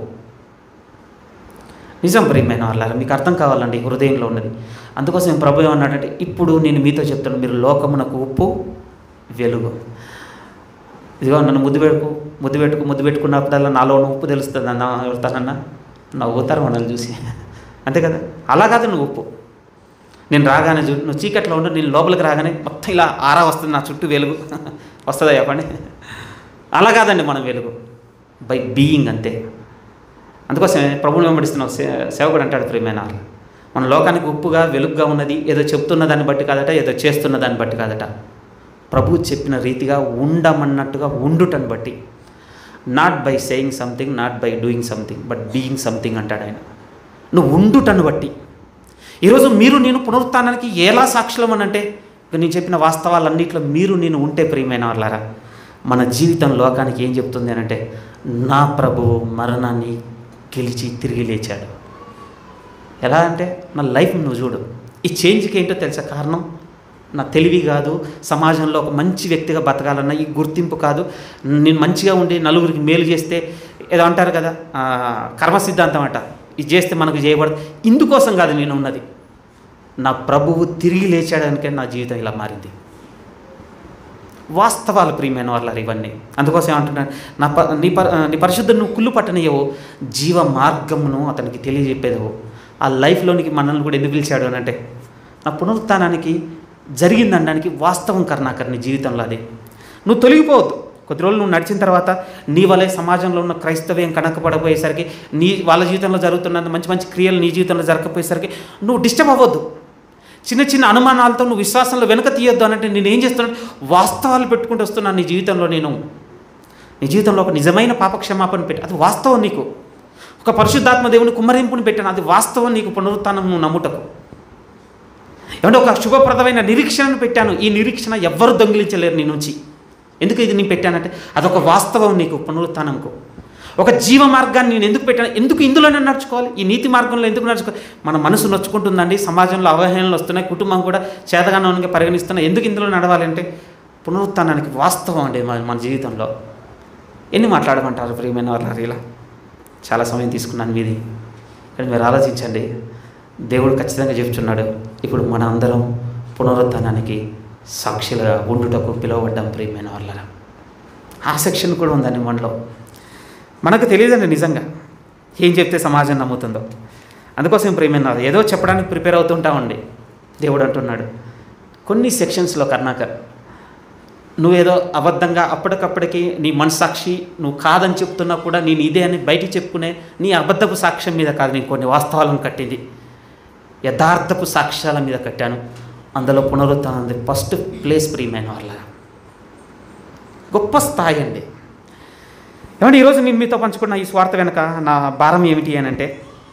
నిజం ప్రియమైన వాళ్ళ మీకు అర్థం కావాలండి హృదయంలో ఉన్నది అందుకోసం ప్రభు ఏమన్నాడంటే ఇప్పుడు నేను మీతో చెప్తాను మీరు లోకమునకు ఉప్పు వెలుగు ఇదిగో నన్ను ముద్దు పెట్టుకు ముద్దు పెట్టుకు ముద్దు పెట్టుకున్నప్పుడల్లా నాలో ఉన్న ఉప్పు తెలుస్తుంది అన్న ఎవరుతానన్నా నవ్వుతారు మనల్ని చూసి అంతే కదా అలా కాదు నువ్వు ఉప్పు నేను రాగానే చూ నువ్వు చీకట్లో ఉండు నేను లోపలికి రాగానే మొత్తం ఇలా ఆరా వస్తుంది నా చుట్టూ వెలుగు వస్తుందా చెప్పండి అలా కాదండి మనం వెలుగు బై బీయింగ్ అంతే అందుకోసమే ప్రభుని వెంబడిస్తున్నాం సే సేవకుడు అంటాడు ప్రియమైన వాళ్ళు. మన లోకానికి ఉప్పుగా వెలుగుగా ఉన్నది ఏదో చెప్తున్న దాన్ని బట్టి కాదట ఏదో చేస్తున్న దాన్ని బట్టి కాదట ప్రభు చెప్పిన రీతిగా ఉండమన్నట్టుగా ఉండుటని బట్టి not by saying something not by doing something but being something అంటాడు ఆయన నువ్వు ఉండుటను బట్టి ఈరోజు మీరు నేను పునరుత్థానానికి ఎలా సాక్షులం అని అంటే ఇక నేను చెప్పిన వాస్తవాలన్నింటిలో మీరు నేను ఉంటే ప్రియమైన వాళ్ళారా మన జీవితం లోకానికి ఏం చెప్తుంది అని అంటే నా ప్రభువు మరణాన్ని గెలిచి తిరిగి లేచాడు ఎలా అంటే నా లైఫ్ నువ్వు చూడు ఈ చేంజ్కి ఏంటో తెలుసా కారణం నా తెలివి కాదు సమాజంలో ఒక మంచి వ్యక్తిగా బతకాలన్న ఈ గుర్తింపు కాదు నేను మంచిగా ఉండి నలుగురికి మేలు చేస్తే ఏదో అంటారు కదా ఆ, కర్మ సిద్ధాంతం అంట ఇది చేస్తే మనకు చేయబడదు ఇందుకోసం కాదు నేను ఉన్నది నా ప్రభువు తిరిగి లేచాడానికే నా జీవితం ఇలా మారింది వాస్తవాలు ప్రియమైన వాళ్ళ ఇవన్నీ అందుకోసం ఏమంటున్నాను నా ప నీ ప నీ పరిశుద్ధుడు నువ్వు కుళ్ళు పట్టనియవో జీవ మార్గమును అతనికి తెలియజెప్పేదవు ఆ లైఫ్లోనికి మనల్ని కూడా ఎందుకు పిలిచాడు అని అంటే నా పునరుత్థానానికి జరిగిందనడానికి వాస్తవం కర్ణాకర్ నీ జీవితంలో అది నువ్వు తొలగిపోవద్దు కొద్ది రోజులు నువ్వు నడిచిన తర్వాత నీ వలే సమాజంలో ఉన్న క్రైస్తవ్యం కనకపడపోయేసరికి నీ వాళ్ళ జీవితంలో జరుగుతున్న మంచి మంచి క్రియలు నీ జీవితంలో జరగకపోయేసరికి నువ్వు డిస్టర్బ్ అవ్వద్దు చిన్న చిన్న అనుమానాలతో నువ్వు విశ్వాసంలో వెనక తీయొద్దు అనంటే నేను ఏం చేస్తున్నాను వాస్తవాలు పెట్టుకుంటూ వస్తున్నాను నీ జీవితంలో నేను నీ జీవితంలో ఒక నిజమైన పాపక్షమాపణ పెట్టి అది వాస్తవం నీకు ఒక పరిశుద్ధాత్మ దేవుని కుమ్మరింపుని పెట్టాను అది వాస్తవం నీకు పునరుత్థానం నువ్వు నమ్ముటకు ఏమంటే ఒక శుభప్రదమైన నిరీక్షణను పెట్టాను ఈ నిరీక్షణ ఎవ్వరు దొంగిలించలేరు నీ నుంచి ఎందుకు ఇది నేను పెట్టానంటే అదొక వాస్తవం నీకు పునరుత్థానంకు ఒక జీవ మార్గాన్ని నేను ఎందుకు పెట్టాను ఎందుకు ఇందులోనే నడుచుకోవాలి ఈ నీతి మార్గంలో ఎందుకు నడుచుకోవాలి మన మనసు నొచ్చుకుంటుందండి సమాజంలో అవహేళనలు వస్తున్నాయి కుటుంబం కూడా చేతగానోనిగా పరిగణిస్తున్నాయి ఎందుకు ఇందులో నడవాలంటే పునరుత్థానానికి వాస్తవం అండి మన మన జీవితంలో ఎన్ని మాట్లాడమంటారు ప్రియమైన వాళ్ళు ఇలా చాలా సమయం తీసుకున్నాను మీది కానీ మీరు ఆలోచించండి దేవుడు ఖచ్చితంగా చెప్తున్నాడు ఇప్పుడు మన అందరం పునరుత్థానానికి సాక్షులుగా ఉండుటకు పిలువబడ్డాం ప్రియమైన వాళ్ళ ఆ సెక్షన్ కూడా ఉందండి మనలో మనకు తెలియదండి నిజంగా ఏం చెప్తే సమాజం నమ్ముతుందో అందుకోసం ప్రియమైన వాళ్ళు ఏదో చెప్పడానికి ప్రిపేర్ అవుతుంటామండి దేవుడు అంటున్నాడు కొన్ని సెక్షన్స్లో కర్ణాకర్ నువ్వేదో అబద్ధంగా అప్పటికప్పటికి నీ మనసాక్షి నువ్వు కాదని చెప్తున్నా కూడా నేను ఇదే అని బయటికి చెప్పుకునే నీ అబద్ధపు సాక్ష్యం మీద కాదు నేను కొన్ని వాస్తవాలను కట్టింది యథార్థపు సాక్ష్యాల మీద కట్టాను అందులో పునరుత్థానం ఉంది ఫస్ట్ ప్లేస్ ప్రియమైన వాళ్ళ గొప్ప స్థాయి అండి ఏమంటే ఈరోజు నేను మీతో పంచుకున్న ఈ స్వార్థ వెనక నా భారం ఏమిటి అని అంటే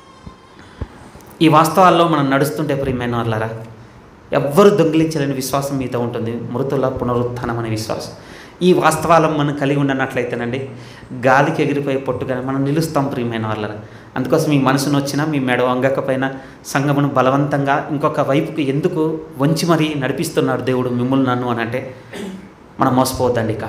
ఈ వాస్తవాల్లో మనం నడుస్తుంటే ప్రియమైన వాళ్ళరా ఎవ్వరు దొంగిలించలేని విశ్వాసం మీతో ఉంటుంది మృతుల పునరుత్థానం అనే విశ్వాసం ఈ వాస్తవాలను మనం కలిగి ఉండనట్లయితేనండి గాలికి ఎగిరిపోయే పొట్టుగా మనం నిలుస్తాం ప్రియమైన వాళ్ళరా అందుకోసం మీ మనసును వచ్చినా మీ మెడ వంగకపోయినా సంగమును బలవంతంగా ఇంకొక వైపుకి ఎందుకు వంచి మరీ నడిపిస్తున్నాడు దేవుడు మిమ్మల్ని నన్ను అని అంటే మనం మోసపోవద్దండి ఇక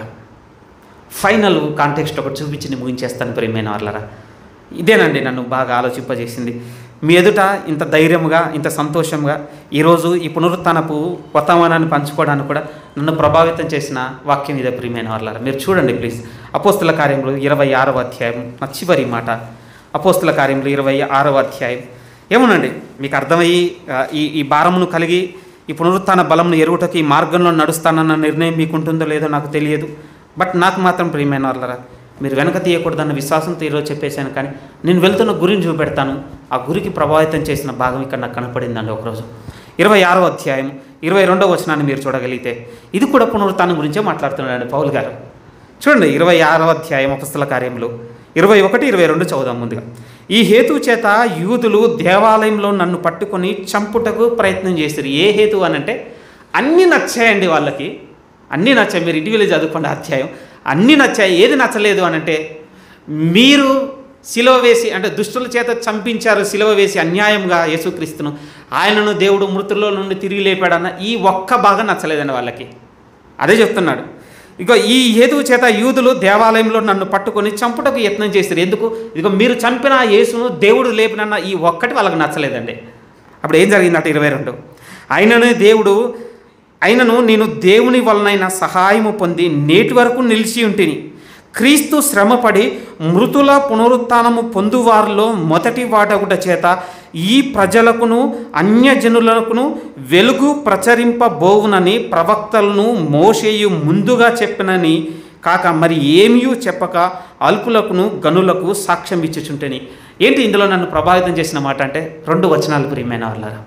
ఫైనల్ కాంటెక్స్ట్ ఒకటి చూపించి నేను ముగించేస్తాను ప్రియమైన వాళ్ళరా ఇదేనండి నన్ను బాగా ఆలోచింపజేసింది మీ ఎదుట ఇంత ధైర్యముగా ఇంత సంతోషంగా ఈరోజు ఈ పునరుత్నపు వర్తమానాన్ని పంచుకోవడానికి కూడా నన్ను ప్రభావితం చేసిన వాక్యం ఇదే ప్రియమైన వాళ్ళారా మీరు చూడండి ప్లీజ్ అపోస్తుల కార్యములు ఇరవై ఆరవ అధ్యాయం నా చివరి మాట అపోస్తుల కార్యములు ఇరవై ఆరవ అధ్యాయం ఏమోనండి మీకు అర్థమయ్యి ఆ, ఈ ఈ భారమును కలిగి ఈ పునరుత్థాన బలంను ఎరుగుటకు ఈ మార్గంలో నడుస్తానన్న నిర్ణయం మీకు ఉంటుందో లేదో నాకు తెలియదు బట్ నాకు మాత్రం ప్రియమైన వాళ్ళరా మీరు వెనక తీయకూడదన్న విశ్వాసంతో ఈరోజు చెప్పేశాను కానీ నేను వెళ్తున్న గురిని చూపెడతాను ఆ గురికి ప్రభావితం చేసిన భాగం ఇక్కడ నాకు కనపడిందండి ఒకరోజు ఇరవై ఆరో అధ్యాయం ఇరవై రెండో వచనాన్ని మీరు చూడగలిగితే ఇది కూడా పునరుత్థానం గురించే మాట్లాడుతున్నాడు పౌల్ గారు చూడండి ఇరవై ఆరో అధ్యాయం అపస్తుల కార్యంలో ఇరవై ఒకటి ఇరవై రెండు చదుదాం ముందుగా ఈ హేతు చేత యూదులు దేవాలయంలో నన్ను పట్టుకొని చంపుటకు ప్రయత్నం చేశారు ఏ హేతు అని అంటే అన్నీ నచ్చాయండి వాళ్ళకి అన్నీ నచ్చాయి మీరు ఇంటికి చదువుకోండి అధ్యాయం అన్నీ నచ్చాయి ఏది నచ్చలేదు అని అంటే మీరు సిలువ వేసి అంటే దుష్టుల చేత చంపించారు సిలువ వేసి అన్యాయంగా యేసుక్రీస్తును ఆయనను దేవుడు మృతుల్లో నుండి తిరిగి లేపాడన్న ఈ ఒక్క భాగం నచ్చలేదండి వాళ్ళకి అదే చెప్తున్నాడు ఇక ఈ హేతువు చేత యూదులు దేవాలయంలో నన్ను పట్టుకొని చంపుటకు యత్నం చేశారు ఎందుకు ఇదిగో మీరు చంపిన ఆ యేసును దేవుడు లేపినన్న ఈ ఒక్కటి వాళ్ళకి నచ్చలేదండి అప్పుడు ఏం జరిగిందంటే ఇరవై రెండు అయినను దేవుడు అయినను నేను దేవుని వలనైన సహాయము పొంది నేటి వరకు నిలిచి ఉంటిని క్రీస్తు శ్రమపడి మృతుల పునరుత్నము పొందువారిలో మొదటి వాడగుట చేత ఈ ప్రజలకును అన్యజనులకును వెలుగు ప్రచరింపబోవునని ప్రవక్తలను మోషేయు ముందుగా చెప్పినని కాక మరి ఏమీ చెప్పక అల్పులకును గనులకు సాక్ష్యం ఇచ్చుచుంటేని ఏంటి ఇందులో నన్ను ప్రభావితం చేసిన మాట అంటే రెండు వచనాలు ప్రియమైన వాళ్ళారా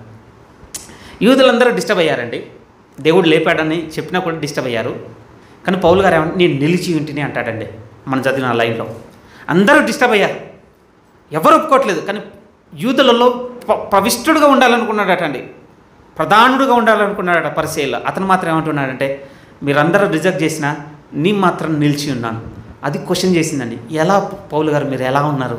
యూదులందరూ డిస్టర్బ్ అయ్యారండి దేవుడు లేపాడని చెప్పినా కూడా డిస్టర్బ్ అయ్యారు కానీ పౌలు గారు ఏమన్నా నేను నిలిచి ఉంటిని అంటాడండి మనం చదివిన ఆ లైన్లో అందరూ డిస్టర్బ్ అయ్యారు ఎవరు ఒప్పుకోవట్లేదు కానీ యూదులలో ప- పవిష్ఠుడుగా ఉండాలనుకున్నాడట అండి ప్రధానుడుగా ఉండాలనుకున్నాడట పరిచయలో అతను మాత్రం ఏమంటున్నాడంటే మీరందరూ రిజెక్ట్ చేసినా నీ మాత్రం నిలిచి ఉన్నాను అది క్వశ్చన్ చేసిందండి ఎలా పౌలు గారు మీరు ఎలా ఉన్నారు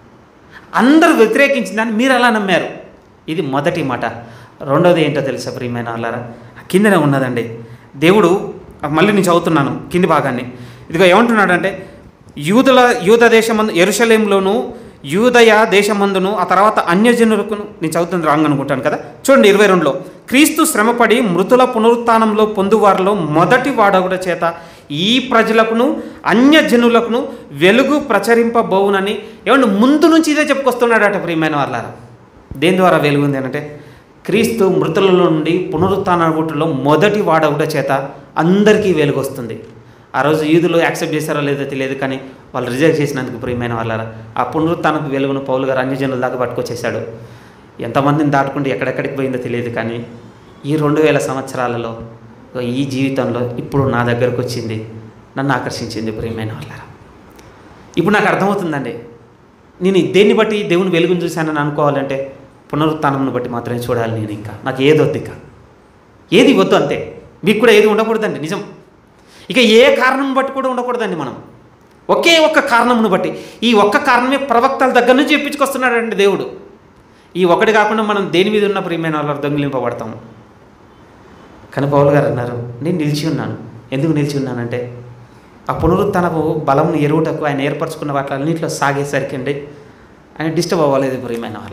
అందరూ వ్యతిరేకించిందని మీరు ఎలా నమ్మారు ఇది మొదటి మాట రెండోది ఏంటో తెలుసా ప్రియమైన వాళ్ళారా కిందనే ఉన్నదండి దేవుడు మళ్ళీ నేను చదువుతున్నాను కింది భాగాన్ని ఇదిగో ఏమంటున్నాడంటే యూదుల యూద దేశమందు ఎరుషలేంలోను యూదయ దేశమందును ఆ తర్వాత అన్యజనులకును నేను చదువుతుంది రాంగ్ అనుకుంటాను కదా చూడండి ఇరవై రెండులో క్రీస్తు శ్రమపడి మృతుల పునరుత్థానంలో పొందువారిలో మొదటి వాడగుడ చేత ఈ ప్రజలకును అన్యజనులకును వెలుగు ప్రచరింపబోవునని ఏమంటే ముందు నుంచి ఇదే చెప్పుకొస్తున్నాడట ప్రియమైన వాళ్ళారా దేని ద్వారా వెలుగు ఉంది అంటే క్రీస్తు మృతులలో నుండి పునరుత్థాన గుట్టులో మొదటి వాడవుట చేత అందరికీ వెలుగు వస్తుంది ఆ రోజు యూదులు యాక్సెప్ట్ చేశారో లేదో తెలియదు కానీ వాళ్ళు రిజెక్ట్ చేసినందుకు ప్రియమైన వాళ్ళారా ఆ పునరుత్థానపు వెలుగును పౌలు గారు అన్యజనుల దాకా పట్టుకొచ్చేశాడు ఎంతమందిని దాటుకుంటూ ఎక్కడెక్కడికి పోయిందో తెలియదు కానీ ఈ రెండు వేల సంవత్సరాలలో ఈ జీవితంలో ఇప్పుడు నా దగ్గరకు వచ్చింది నన్ను ఆకర్షించింది ప్రియమైన వాళ్ళారా ఇప్పుడు నాకు అర్థమవుతుందండి నేను దేన్ని బట్టి దేవుని వెలుగును చూశానని అనుకోవాలంటే పునరుత్థానంను బట్టి మాత్రమే చూడాలి నేను ఇంకా నాకు ఏది వద్దు ఇక ఏది వద్దు అంతే మీకు కూడా ఏది ఉండకూడదండి నిజం ఇక ఏ కారణం బట్టి కూడా ఉండకూడదండి మనం ఒకే ఒక్క కారణమును బట్టి ఈ ఒక్క కారణమే ప్రవక్తల దగ్గర నుంచి చెప్పించుకొస్తున్నాడండి దేవుడు ఈ ఒకటి కాకుండా మనం దేని మీద ఉన్న ప్రియమైన వాళ్ళు దొంగిలింపబడతాము కానీ పౌలు గారు అన్నారు నేను నిలిచి ఉన్నాను ఎందుకు నిలిచి ఉన్నానంటే ఆ పునరుత్నపు బలంను ఎరువుటకు ఆయన ఏర్పరచుకున్న వాటిలన్నింటిలో సాగేసరికి అండి ఆయన డిస్టర్బ్ అవ్వలేదు ప్రియమైన వాళ్ళ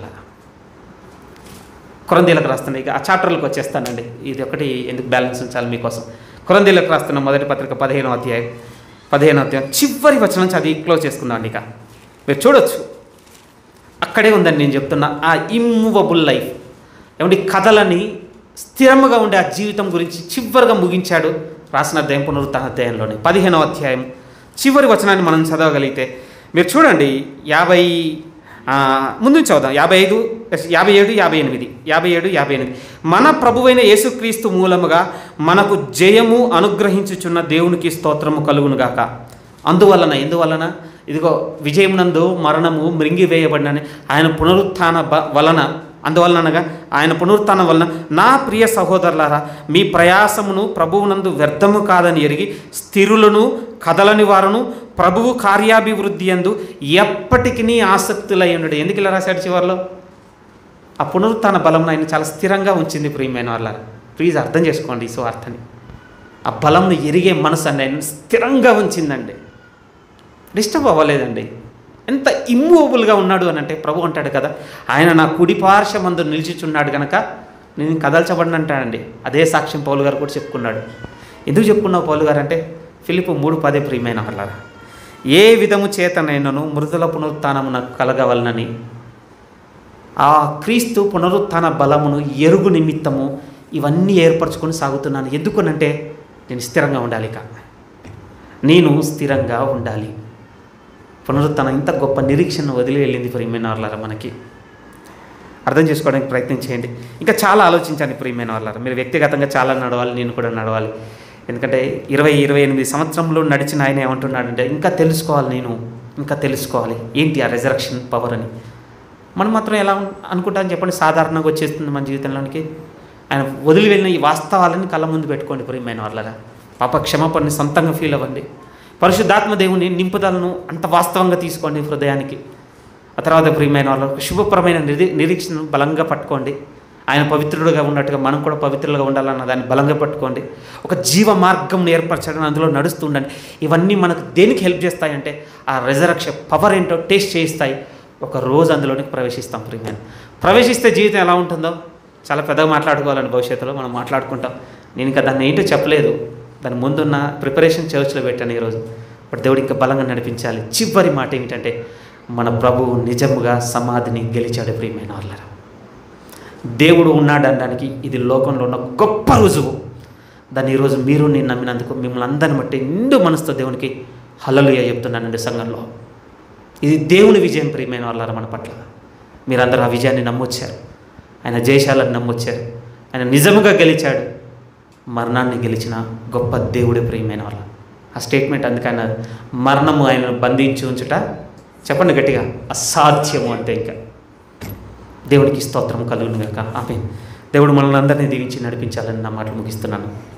కొరందీలకు రాస్తున్నా ఇక ఆ చాప్టర్లకు వచ్చేస్తానండి ఇది ఒకటి ఎందుకు బ్యాలెన్స్ ఉంచాలి మీకోసం కొరందీలకు రాస్తున్న మొదటి పత్రిక పదిహేనో అధ్యాయం పదిహేనో అధ్యాయం చివరి వచనం చదివి క్లోజ్ చేసుకుందాం ఇక మీరు చూడొచ్చు అక్కడే ఉందని నేను చెప్తున్నా ఆ ఇమ్మూవబుల్ లైఫ్ ఏమంటే కథలని స్థిరముగా ఉండే ఆ జీవితం గురించి చివరిగా ముగించాడు రాసిన అధ్యాయం పునరుత్న అధ్యాయంలోనే పదిహేనవ అధ్యాయం చివరి వచనాన్ని మనం చదవగలిగితే మీరు చూడండి యాభై ఆ, ముందు నుంచి చదువుదాం యాభై ఐదు యాభై ఏడు యాభై ఎనిమిది యాభై ఏడు యాభై ఎనిమిది మన ప్రభువైన యేసుక్రీస్తు మూలముగా మనకు జయము అనుగ్రహించుచున్న దేవునికి స్తోత్రము కలుగునుగాక అందువలన ఎందువలన ఇదిగో విజయమునందు మరణము మృంగివేయబడినని ఆయన పునరుత్థాన బ వలన అందువలన అనగా ఆయన పునరుత్థానం వలన నా ప్రియ సహోదరులారా మీ ప్రయాసమును ప్రభువునందు వ్యర్థము కాదని ఎరిగి స్థిరులను కదలని వారును ప్రభువు కార్యాభివృద్ధి అందు ఎప్పటికీ ఆసక్తులై ఉండడు ఎందుకు ఇలా రాశాడు చివరిలో ఆ పునరుత్థాన బలం ఆయన చాలా స్థిరంగా ఉంచింది ప్రియమైన వాళ్ళ ప్లీజ్ అర్థం చేసుకోండి ఈ స్వార్థని ఆ బలంను ఎరిగే మనసు అండి ఆయన స్థిరంగా ఉంచిందండి డిస్టర్బ్ అవ్వలేదండి ఎంత ఇమ్మూవబుల్గా ఉన్నాడు అని అంటే ప్రభు అంటాడు కదా ఆయన నా కుడి పార్శ్వమందు నిలిచిచున్నాడు కనుక నేను కదల్చబడిన అంటాడండి అదే సాక్ష్యం పౌలు గారు కూడా చెప్పుకున్నాడు ఎందుకు చెప్పుకున్నావు పౌలు గారు అంటే ఫిలిప్ మూడు పదే ప్రియమైన వాళ్ళ ఏ విధము చేతనైనను మృతుల పునరుత్నము నాకు కలగవలనని ఆ క్రీస్తు పునరుత్థాన బలమును ఎరుగు నిమిత్తము ఇవన్నీ ఏర్పరచుకొని సాగుతున్నాను ఎందుకనంటే నేను స్థిరంగా ఉండాలి ఇక నేను స్థిరంగా ఉండాలి పునరుత్థానం ఇంత గొప్ప నిరీక్షణ వదిలి వెళ్ళింది ప్రియమైన వాళ్ళారా మనకి అర్థం చేసుకోవడానికి ప్రయత్నం చేయండి ఇంకా చాలా ఆలోచించండి ప్రియమైన వాళ్ళారా మీరు వ్యక్తిగతంగా చాలా నడవాలి నేను కూడా నడవాలి ఎందుకంటే ఇరవై ఇరవై ఎనిమిది సంవత్సరంలో నడిచిన ఆయన ఏమంటున్నాడంటే ఇంకా తెలుసుకోవాలి నేను ఇంకా తెలుసుకోవాలి ఏంటి ఆ రిజరక్షన్ పవర్ అని మనం మాత్రం ఎలా ఉం- అనుకుంటామని చెప్పండి సాధారణంగా వచ్చేస్తుంది మన జీవితంలోనికి ఆయన వదిలి వెళ్ళిన ఈ వాస్తవాలని కళ్ళ ముందు పెట్టుకోండి ప్రియమైన వాళ్ళరా పాప క్షమాపణని సొంతంగా ఫీల్ అవ్వండి పరిశుద్ధాత్మ దేవుని నింపుదలను అంత వాస్తవంగా తీసుకోండి హృదయానికి ఆ తర్వాత ప్రియమైన వాళ్ళు శుభప్రమైన నిరీ నిరీక్షను బలంగా పట్టుకోండి ఆయన పవిత్రుడుగా ఉన్నట్టుగా మనం కూడా పవిత్రులుగా ఉండాలన్న దాన్ని బలంగా పట్టుకోండి ఒక జీవ మార్గం ఏర్పరచడం అందులో నడుస్తూ ఉండండి ఇవన్నీ మనకు దేనికి హెల్ప్ చేస్తాయంటే ఆ రిజరక్ష పవర్ ఏంటో టేస్ట్ చేయిస్తాయి ఒక రోజు అందులోనికి ప్రవేశిస్తాం ప్రియమైన ప్రవేశిస్తే జీవితం ఎలా ఉంటుందో చాలా పెద్దగా మాట్లాడుకోవాలని భవిష్యత్తులో మనం మాట్లాడుకుంటాం నేను ఇంకా దాన్ని ఏంటో చెప్పలేదు దాని ముందున్న ప్రిపరేషన్ చర్చ్లో పెట్టాను ఈరోజు బట్ దేవుడు ఇంకా బలంగా నడిపించాలి చివరి మాట ఏమిటంటే మన ప్రభువు నిజముగా సమాధిని గెలిచాడు ప్రియమైన వాళ్ళరా దేవుడు ఉన్నాడు అనడానికి ఇది లోకంలో ఉన్న గొప్ప రుజువు దాన్ని ఈరోజు మీరు నేను నమ్మినందుకు మిమ్మల్ని అందరిని బట్టి నిండు మనసుతో దేవునికి హల్లలుయ చెప్తున్నానండి సంఘంలో ఇది దేవుని విజయం ప్రియమైన వాళ్ళారా మన పట్ల మీరందరూ ఆ విజయాన్ని నమ్మొచ్చారు ఆయన జయశాలను నమ్మొచ్చారు ఆయన నిజముగా గెలిచాడు మరణాన్ని గెలిచిన గొప్ప దేవుడి ప్రియమైన వాళ్ళ ఆ స్టేట్మెంట్ అందుకని మరణము ఆయనను బంధించి ఉంచుట చెప్పండి గట్టిగా అసాధ్యము అంటే ఇంకా దేవుడికి స్తోత్రం కలుగును గాక ఆమె దేవుడు మనల్ని అందరినీ దీవించి నడిపించాలని నా మాటలు ముగిస్తున్నాను